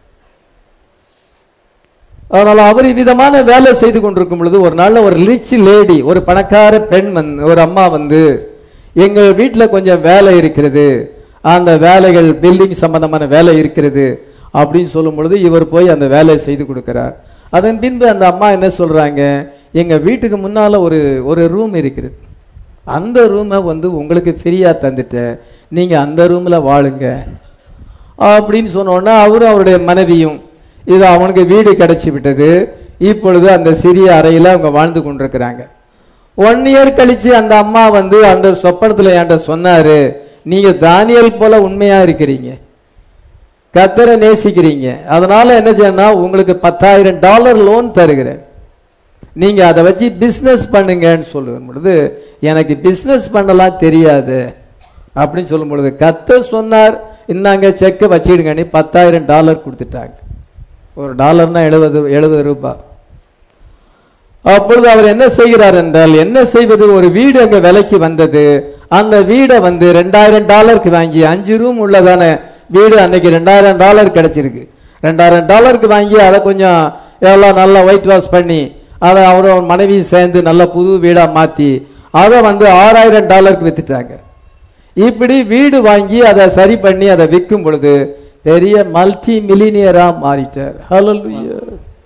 அதனால அவர் விதமான வேலை செய்து கொண்டிருக்கும் பொழுது ஒரு நாள்ல ஒரு ரிச் லேடி ஒரு பணக்கார பெண் வந்து ஒரு அம்மா வந்து எங்க வீட்டுல கொஞ்சம் வேலை இருக்கிறது அந்த வேலைகள் பில்டிங் சம்பந்தமான வேலை இருக்கிறது அப்படின்னு சொல்லும் பொழுது இவர் போய் அந்த வேலையை செய்து கொடுக்கிறார் அதன் பின்பு அந்த அம்மா என்ன சொல்றாங்க எங்க வீட்டுக்கு முன்னால ஒரு ஒரு ரூம் இருக்கிறது அந்த ரூமை வந்து உங்களுக்கு ஃப்ரீயா தந்துட்டேன் நீங்க அந்த ரூம்ல வாழுங்க அப்படின்னு சொன்னோன்னா அவரும் அவருடைய மனைவியும் இது அவனுக்கு வீடு கிடைச்சி விட்டது இப்பொழுது அந்த சிறிய அறையில அவங்க வாழ்ந்து கொண்டிருக்கிறாங்க ஒன் இயர் கழிச்சு அந்த அம்மா வந்து அந்த சொப்பனத்துல என்கிட்ட சொன்னாரு நீங்க தானியல் போல உண்மையா இருக்கிறீங்க கத்தரை நேசிக்கிறீங்க அதனால என்ன செய்யணும் உங்களுக்கு பத்தாயிரம் டாலர் லோன் தருகிறேன் நீங்க அதை வச்சு பிசினஸ் பண்ணுங்கன்னு சொல்லுவோம் பொழுது எனக்கு பிசினஸ் பண்ணலாம் தெரியாது அப்படின்னு சொல்லும் பொழுது கத்தர் சொன்னார் இன்னாங்க செக்கை வச்சிடுங்கன்னு பத்தாயிரம் டாலர் கொடுத்துட்டாங்க ஒரு டாலர்னா எழுபது எழுபது ரூபாய் அப்பொழுது அவர் என்ன செய்கிறார் என்றால் என்ன செய்வது ஒரு வீடு அங்க விலைக்கு வந்தது அந்த வீடை வந்து ரெண்டாயிரம் டாலருக்கு வாங்கி அஞ்சு ரூம் உள்ளதான வீடு அன்னைக்கு ரெண்டாயிரம் டாலர் கிடைச்சிருக்கு ரெண்டாயிரம் டாலருக்கு வாங்கி அதை கொஞ்சம் எல்லாம் நல்லா ஒயிட் வாஷ் பண்ணி அதை அவரும் மனைவி சேர்ந்து நல்ல புது வீடா மாத்தி அதை வந்து ஆறாயிரம் டாலருக்கு வித்துட்டாங்க இப்படி வீடு வாங்கி அதை சரி பண்ணி அதை விற்கும் பொழுது பெரிய மல்டி மில்லினியரா மாறிட்டார் ஹalleluya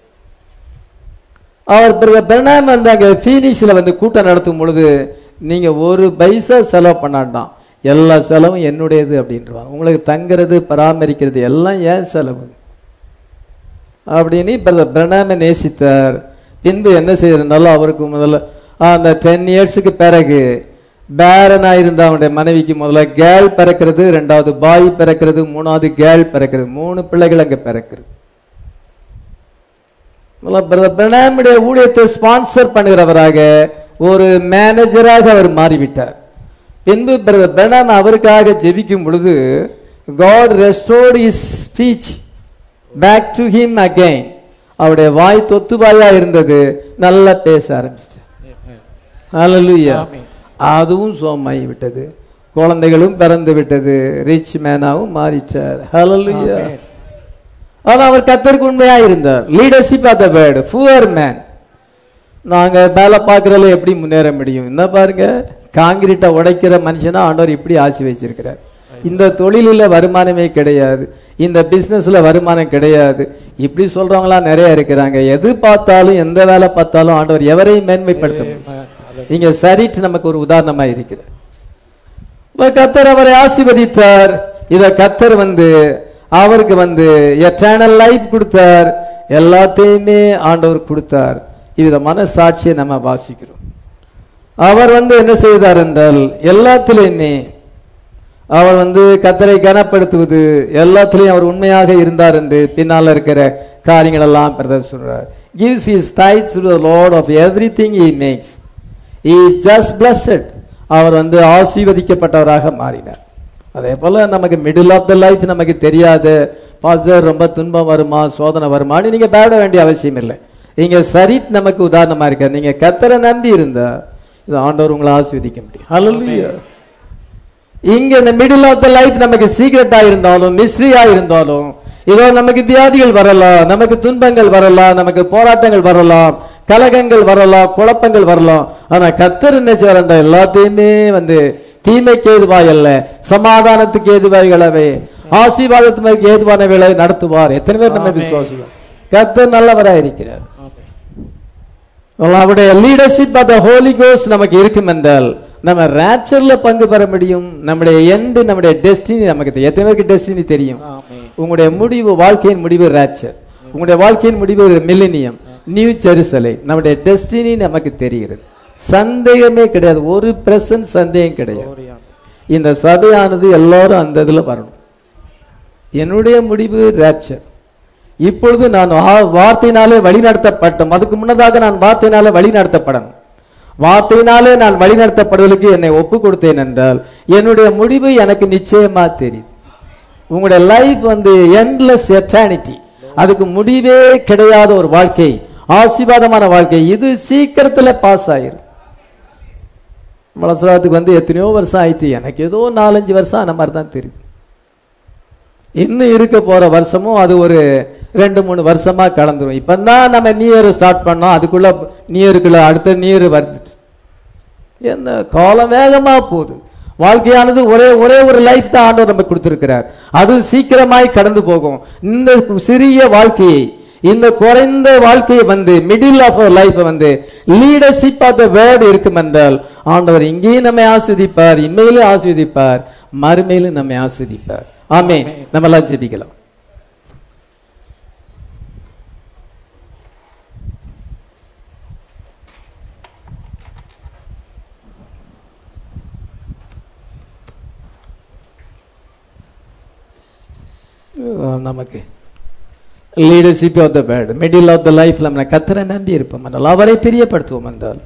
அவர் பிறகு பெர்னாம் வந்து அங்க ஃபீனிஷ்ல வந்து கூட்டம் நடத்தும் பொழுது நீங்க ஒரு பைசா செலவு பண்ணாண்டாம் எல்லா செலவும் என்னுடையது அப்படின்றாங்க உங்களுக்கு தங்குறது பராமரிக்கிறது எல்லாம் ஏன் செலவு அப்படின்னு பிரதர் பிரணாம நேசித்தார் பின்பு என்ன செய்யறதுனால அவருக்கு முதல்ல அந்த டென் இயர்ஸுக்கு பிறகு பேரனா இருந்த அவனுடைய மனைவிக்கு முதல்ல கேள் பிறக்கிறது ரெண்டாவது பாய் பிறக்கிறது மூணாவது கேள் பிறக்கிறது மூணு பிள்ளைகள் அங்க பிறக்கிறது முதல்ல பிரதர் பிரணாமுடைய ஊழியத்தை ஸ்பான்சர் பண்ணுகிறவராக ஒரு மேனேஜராக அவர் மாறிவிட்டார் பின்பு பிரதர் பிரணாம் அவருக்காக ஜெபிக்கும் பொழுது God restored is speech back to him again அவருடைய வாய் தொத்துவாயா இருந்தது நல்லா பேச ஆரம்பிச்சிட்டார் ஹalleluya ஆமென். அதுவும் சோமாகி விட்டது குழந்தைகளும் பிறந்து விட்டது ரிச் மேனாவும் மாறிட்டார் ஹalleluya ஆமென். ஆனா அவர் கத்தருக்கு உண்மையா இருந்தார் leadership of the word for man நாங்க வேலை பார்க்கறதுல எப்படி முன்னேற முடியும் என்ன பாருங்க காங்கிரீட்டை உடைக்கிற மனுஷனா ஆண்டவர் இப்படி ஆசி வச்சிருக்கிறார் இந்த தொழிலில் வருமானமே கிடையாது இந்த பிசினஸ்ல வருமானம் கிடையாது இப்படி சொல்றவங்களாம் நிறைய இருக்கிறாங்க எது பார்த்தாலும் எந்த வேலை பார்த்தாலும் ஆண்டவர் எவரையும் மேன்மைப்படுத்த முடியும் இங்க சரிட்டு நமக்கு ஒரு உதாரணமா இருக்கிறார் இப்ப கத்தர் அவரை ஆசீர்வதித்தார் இத கத்தர் வந்து அவருக்கு வந்து எட்டர்னல் லைஃப் கொடுத்தார் எல்லாத்தையுமே ஆண்டவர் கொடுத்தார் இவ்விதமான சாட்சியை நம்ம வாசிக்கிறோம் அவர் வந்து என்ன செய்தார் என்றால் எல்லாத்திலையுமே அவர் வந்து கத்தரை கனப்படுத்துவது எல்லாத்திலையும் அவர் உண்மையாக இருந்தார் என்று பின்னால இருக்கிற காரியங்கள் எல்லாம் பிரதர் சொல்றார் gives his tithes to the lord of everything he makes he is just blessed அவர் வந்து ஆசீர்வதிக்கப்பட்டவராக மாறினார் அதே போல நமக்கு மிடில் ஆஃப் த லைஃப் நமக்கு தெரியாது பாஸ்டர் ரொம்ப துன்பம் வருமா சோதனை வருமான்னு நீங்க பயப்பட வேண்டிய அவசியம் இல்லை நீங்க சரி நமக்கு உதாரணமா இருக்காரு நீங்க கத்தரை நம்பி இருந்தா இது ஆண்டவர் உங்களை ஆசீர்வதிக்க முடியும் ஹalleluya இங்க இந்த மிடில் ஆஃப் த லைஃப் நமக்கு சீக்கிரட்டா இருந்தாலும் மிஸ்ட்ரியா இருந்தாலும் இதோ நமக்கு வியாதிகள் வரலாம் நமக்கு துன்பங்கள் வரலாம் நமக்கு போராட்டங்கள் வரலாம் கலகங்கள் வரலாம் குழப்பங்கள் வரலாம் ஆனா கத்தர் என்ன செய்யறா எல்லாத்தையுமே வந்து தீமைக்கு ஏதுவாய் அல்ல சமாதானத்துக்கு ஏதுவாய்களவே ஆசீர்வாதத்துக்கு ஏதுவானவைகளை நடத்துவார் எத்தனை பேர் நம்ம ஆமென். விசுவாசிக்கிறோம் கத்தர் நல்லவரா இருக்கிறார் ஆமென். அவருடைய லீடர்ஷிப் ஆஃப் த ஹோலி கோஸ் நமக்கு இருக்கும் என்றால் நம்ம ரேப்சர்ல பங்கு பெற முடியும் நம்முடைய எண்டு நம்முடைய டெஸ்டினி நமக்கு தெரியும். எத்தனை பேருக்கு டெஸ்டினி தெரியும் ஆமென். உங்களுடைய முடிவு வாழ்க்கையின் முடிவு ரேப்சர் உங்களுடைய வாழ்க்கையின் முடிவு மில்லினியம் நியூ ஜெருசலை நம்முடைய டெஸ்டினி நமக்கு தெரிகிறது சந்தேகமே கிடையாது ஒரு பிரசன்ட் சந்தேகம் கிடையாது Glory ஆமென். இந்த சபையானது எல்லாரும் அந்த இதுல வரணும் என்னுடைய முடிவு ரேப்சர் இப்பொழுது நான் வா- வார்த்தையினாலே வழிநடத்தப்பட்டோம் அதுக்கு முன்னதாக நான் வார்த்தையினாலே வழிநடத்தப்படணும் வார்த்தையினாலே நான் வழிநடத்தப்படுவதற்கு என்னை ஒப்பு கொடுத்தேன் என்றால் என்னுடைய முடிவு எனக்கு நிச்சயமா தெரியுது உங்களுடைய லைஃப் வந்து என்லெஸ் எட்டர்னிட்டி அதுக்கு முடிவே கிடையாத ஒரு வாழ்க்கை ஆசீர்வாதமான வாழ்க்கை இது சீக்கிரத்துல பாஸ் ஆயிரும் வளசராத்துக்கு வந்து எத்தனையோ வருஷம் ஆயிட்டு எனக்கு ஏதோ நாலஞ்சு வருஷம் அந்த மாதிரி தான் தெரியும் இன்னும் இருக்க போற வருஷமும் அது ஒரு ரெண்டு மூணு வருஷமா கடந்துரும் இப்பதான் நம்ம நியூ இயர் ஸ்டார்ட் பண்ணோம் அதுக்குள்ள நியூ இயருக்குள்ள அடுத்த நியூ இயர் வருது என்ன காலம் வேகமா போகுது வாழ்க்கையானது ஒரே ஒரே ஒரு லைஃப் தான் ஆண்டவர் நமக்கு கொடுத்திருக்கிறார் அது சீக்கிரமாய் கடந்து போகும் இந்த சிறிய வாழ்க்கையை இந்த குறைந்த வாழ்க்கையை வந்து மிடில் ஆஃப் அவர் லைஃப் வந்து லீடர்ஷிப் ஆஃப் த வேர்டு இருக்கும் என்றால் ஆண்டவர் இங்கேயும் நம்மை ஆஸ்வதிப்பார் இம்மையிலும் ஆஸ்வதிப்பார் மறுமையிலும் நம்மை ஆஸ்வதிப்பார் ஆமே நம்ம எல்லாம் ஜெபிக்கலாம் அஹ் நமக்கு leadership of the bad middle of the லைஃப்ல நம்ம கத்தரை நம்பி இருப்போம் என்றால் அவரை பிரியப்படுத்துவோம் என்றால்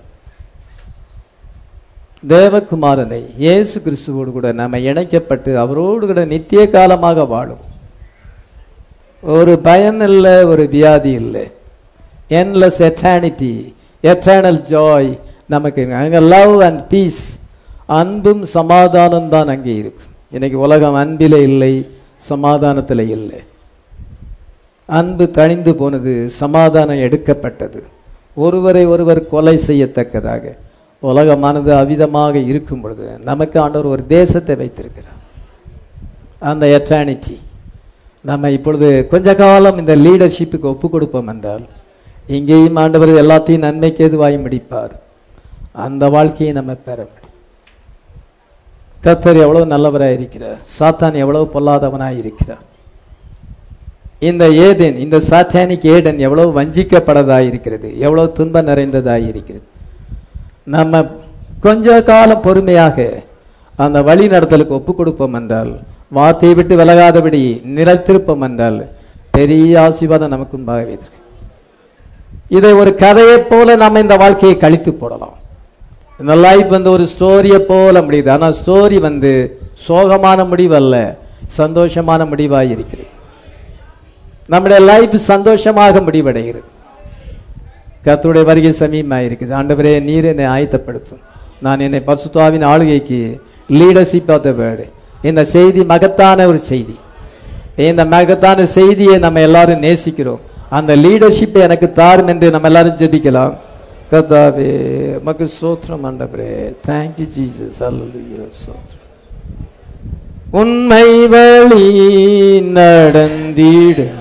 தேவகுமாரனை இயேசு கிறிஸ்துவோடு கூட நம்ம இணைக்கப்பட்டு அவரோடு கூட நித்திய காலமாக வாழும் ஒரு பயம் இல்லை ஒரு வியாதி இல்லை என்லெஸ் எட்டர்னிட்டி எட்டர்னல் ஜாய் நமக்கு அங்கே லவ் அண்ட் பீஸ் அன்பும் சமாதானம் தான் அங்கே இருக்கு இன்னைக்கு உலகம் அன்பிலே இல்லை சமாதானத்தில் இல்லை அன்பு தணிந்து போனது சமாதானம் எடுக்கப்பட்டது ஒருவரை ஒருவர் கொலை செய்யத்தக்கதாக உலகமானது அவிதமாக இருக்கும் பொழுது நமக்கு ஆண்டவர் ஒரு தேசத்தை வைத்திருக்கிறார் அந்த எட்டர்னிட்டி நம்ம இப்பொழுது கொஞ்ச காலம் இந்த லீடர்ஷிப்புக்கு ஒப்பு கொடுப்போம் என்றால் இங்கேயும் ஆண்டவர் எல்லாத்தையும் நன்மைக்கு எதுவாய் முடிப்பார் அந்த வாழ்க்கையை நம்ம பெற முடியும் கர்த்தர் எவ்வளவு நல்லவராய் இருக்கிறார் சாத்தான் எவ்வளவு பொல்லாதவனாய் இருக்கிறார் இந்த ஏதேன் இந்த சாத்தானிக் ஏடன் எவ்வளவு வஞ்சிக்கப்படதாய் இருக்கிறது எவ்வளவு துன்பம் நிறைந்ததாய் இருக்கிறது நம்ம கொஞ்ச காலம் பொறுமையாக அந்த வழி நடத்தலுக்கு ஒப்பு கொடுப்போம் என்றால் வார்த்தையை விட்டு விலகாதபடி நிலைத்திருப்போம் என்றால் பெரிய ஆசீர்வாதம் நமக்கு முன்பாகவே இருக்கு இதை ஒரு கதையைப் போல நம்ம இந்த வாழ்க்கையை கழித்து போடலாம் இந்த லைஃப் வந்து ஒரு ஸ்டோரியை போல முடியுது ஆனா ஸ்டோரி வந்து சோகமான முடிவு அல்ல சந்தோஷமான முடிவாய் இருக்கிறது நம்முடைய லைஃப் சந்தோஷமாக முடிவடைகிறது கர்த்தருடைய வருகை சமீபமாக இருக்குது ஆண்டவரே நீர் என்னை ஆயத்தப்படுத்தும் நான் என்னை பரிசுத்தாவின் ஆளுகைக்கு லீடர்ஷிப் ஆஃப் த வேர்டு இந்த செய்தி மகத்தான ஒரு செய்தி இந்த மகத்தான செய்தியை நம்ம எல்லாரும் நேசிக்கிறோம் அந்த லீடர்ஷிப்பை எனக்கு தாரும் என்று நம்ம எல்லாரும் ஜெபிக்கலாம் கர்த்தாவே மக்கு சோத்திரம் ஆண்டவரே தேங்க்யூ ஜீசஸ் அல்லேலூயா சோத்திரம் உண்மை வழி நடந்திடும்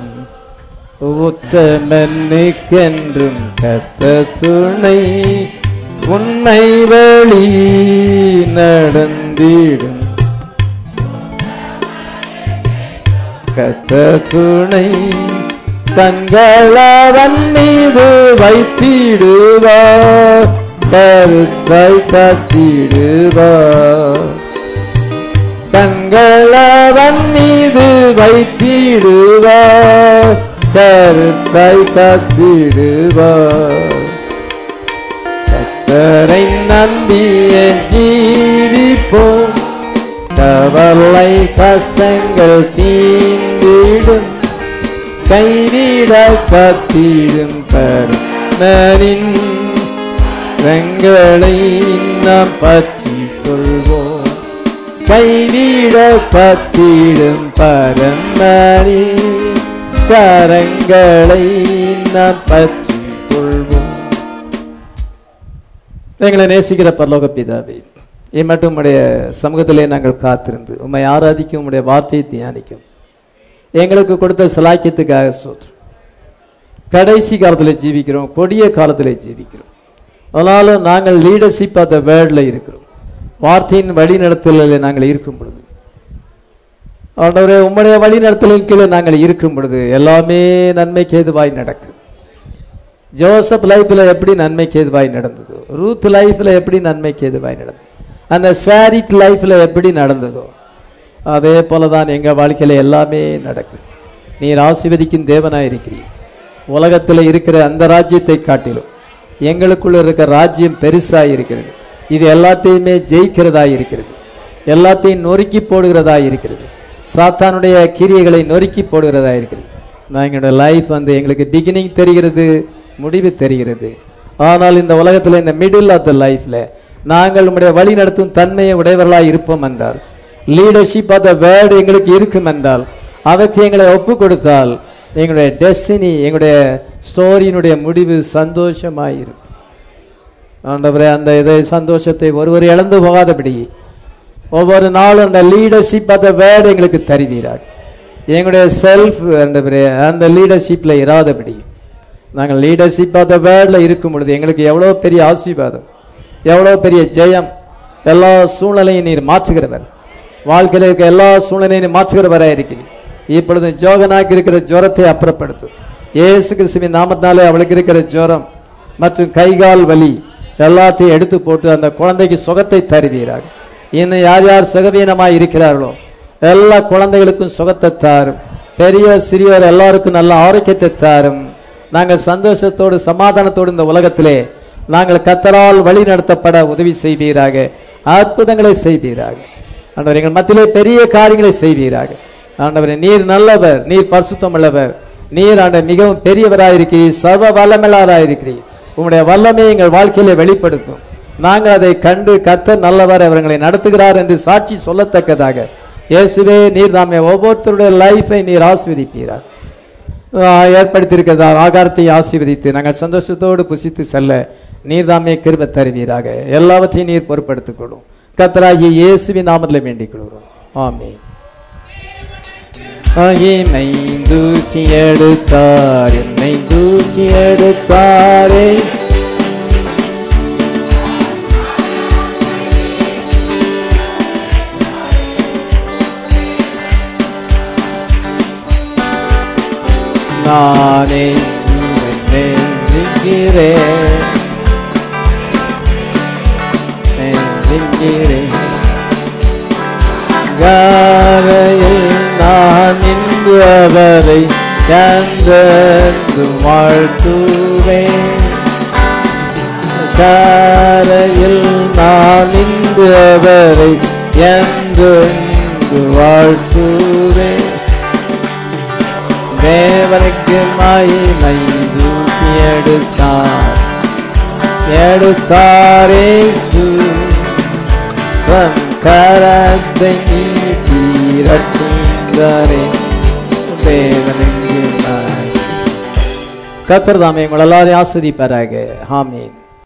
உத்தமனுக்கென்றும் கத்த துணை உண்மை வழி நடந்திடும் கத்த துணை கண்களவன் மீது வைத்திடுவார் கருத்தை காத்திடுவார் தங்களவன் மீது வைத்திடுவார் கருத்தை காத்திடுவார் கத்தரை நம்பிய ஜீவிப்போம் கவலை கஷ்டங்கள் தீண்டிடும் கைவிட காத்திடும் கருணரின் ரங்களை நாம் பற்றி கொள்வோம் கைவிட காத்திடும் பரமரி கரங்களை நாம் பற்றி கொள்வோம் எங்களை நேசிக்கிற பரலோக பிதாவே இம்மட்டும் உம்முடைய சமூகத்திலே நாங்கள் காத்திருந்து உம்மை ஆராதிக்கும் உம்முடைய வார்த்தையை தியானிக்கும் எங்களுக்கு கொடுத்த சலாக்கியத்துக்காக சோற்று கடைசி காலத்தில் ஜீவிக்கிறோம் கொடிய காலத்தில் ஜீவிக்கிறோம் அதனால நாங்கள் லீடர்ஷிப் ஆஃப் த வேர்ல்டில் இருக்கிறோம் வார்த்தையின் வழிநடத்தலில் நாங்கள் இருக்கும் பொழுது ஆண்டவரே உம்முடைய வழிநடத்தலின் கீழே நாங்கள் இருக்கும் பொழுது எல்லாமே நன்மைக்கு ஏதுவாய் நடக்குது ஜோசப் லைஃப்ல எப்படி நன்மைக்கு ஏதுவாய் நடந்ததோ ரூத் லைஃப்ல எப்படி நன்மைக்கு ஏதுவாய் நடந்தது அந்த சாரிட் லைஃப்ல எப்படி நடந்ததோ அதே போலதான் எங்க வாழ்க்கையில எல்லாமே நடக்குது நீர் ஆசீர்வதிக்கும் தேவனாய் இருக்கிறீர் உலகத்தில் இருக்கிற அந்த ராஜ்யத்தை காட்டிலும் எங்களுக்குள்ள இருக்கிற ராஜ்யம் பெருசா இருக்கிறது இது எல்லாத்தையுமே ஜெயிக்கிறதா இருக்கிறது எல்லாத்தையும் நொறுக்கி போடுகிறதா இருக்கிறது சாத்தானுடைய கிரியைகளை நொறுக்கி போடுகிறதா இருக்கிறது நான் எங்களுடைய லைஃப் வந்து எங்களுக்கு பிகினிங் தெரிகிறது முடிவு தெரிகிறது ஆனால் இந்த உலகத்தில் இந்த மிடில் ஆஃப் த லைஃப்ல நாங்கள் உங்களுடைய வழி நடத்தும் தன்மையை உடையவர்களாய் இருப்போம் என்றால் லீடர்ஷிப் ஆஃப் த வேர்டு எங்களுக்கு இருக்கும் என்றால் அதற்கு எங்களை ஒப்பு கொடுத்தால் எங்களுடைய டெஸ்டினி எங்களுடைய ஸ்டோரியினுடைய முடிவு சந்தோஷமாய் இருக்கும் ஆண்டவரே அந்த இதை சந்தோஷத்தை ஒருவர் இழந்து போகாதபடி ஒவ்வொரு நாளும் அந்த லீடர்ஷிப் ஆஃப் த வேர்டு எங்களுக்கு தருவீராக எங்களுடைய செல்ஃப் ஆண்டவரே அந்த லீடர்ஷிப்ல இராதபடி நாங்கள் லீடர்ஷிப் ஆஃப் த வேர்ட்ல இருக்கும் பொழுது எங்களுக்கு எவ்வளவு பெரிய ஆசீர்வாதம் எவ்வளவு பெரிய ஜெயம் எல்லா சூழ்நிலையும் நீர் மாற்றுகிறவர் வாழ்க்கையில் இருக்க எல்லா சூழ்நிலையும் நீர் மாற்றுகிறவரா இருக்கிறீர் இப்பொழுது ஜோகனாக்கு இருக்கிற ஜுரத்தை அப்புறப்படுத்தும் இயேசு கிறிஸ்துவின் நாமத்தினாலே அவளுக்கு இருக்கிற ஜுரம் மற்றும் கைகால் வலி எல்லாத்தையும் எடுத்து போட்டு அந்த குழந்தைக்கு சுகத்தை தருவீராக இன்னும் யார் யார் சுகவீனமாய் இருக்கிறார்களோ எல்லா குழந்தைகளுக்கும் சுகத்தை தாரும் பெரிய சிறியோர் எல்லாருக்கும் நல்ல ஆரோக்கியத்தை தாரும் நாங்கள் சந்தோஷத்தோடு சமாதானத்தோடு இந்த உலகத்திலே நாங்கள் கத்தரால் வழி நடத்தப்பட உதவி செய்வீராக அற்புதங்களை செய்வீராக ஆண்டவர் எங்கள் மத்தியிலே பெரிய காரியங்களை செய்வீராக ஆண்டவரே நீர் நல்லவர் நீர் பரிசுத்தம் உள்ளவர் நீர் ஆண்ட மிகவும் பெரியவராயிருக்கிறீர் சர்வ வல்லமலாராயிருக்கிறீர் உங்களுடைய வல்லமை எங்கள் வாழ்க்கையிலே வெளிப்படுத்தும் நாங்கள் அதை கண்டு கத்தர் நல்லவர் அவர்களை நடத்துகிறார் என்று சாட்சி சொல்லத்தக்கதாக இயேசுவே நீர் நாமே ஒவ்வொருத்தருடைய லைஃபை நீர் ஆஸ்வதிப்பீரார் ஆஹ் ஏற்படுத்தியிருக்கிறதா ஆகாரத்தை ஆசீர்வதித்து நாங்கள் சந்தோஷத்தோடு புசித்து செல்ல நீர் தாமே கிருப தருவீராக எல்லாவற்றையும் நீர் பொறுப்படுத்திக் கொள்ளும் கத்தராகிய இயேசுவின் நாமத்தில் வேண்டிக் கொள்கிறோம் ஆமென் என்னை தூக்கி எடுத்தார் என்னை தூக்கி எடுத்தாரே நானே நெஞ்சுகிறேன் நெஞ்சுகிறேன் காரையில் நான் இன்று அவரை கண்டு வாழ்த்துவேன் காரையில் நான் இன்று அவரை என்று வாழ்த்துவேன் தேவனுக்கு மகிமை தூக்கி எடுத்தார் எடுத்தாரேசு தன் கரத்தை நீட்டி ரட்சிந்தாரே தேவனுக்கு மகிமை. கர்த்தர் தாமே உங்கள் எல்லாரையும் ஆஸ்வதிப்பாராக ஆமீன்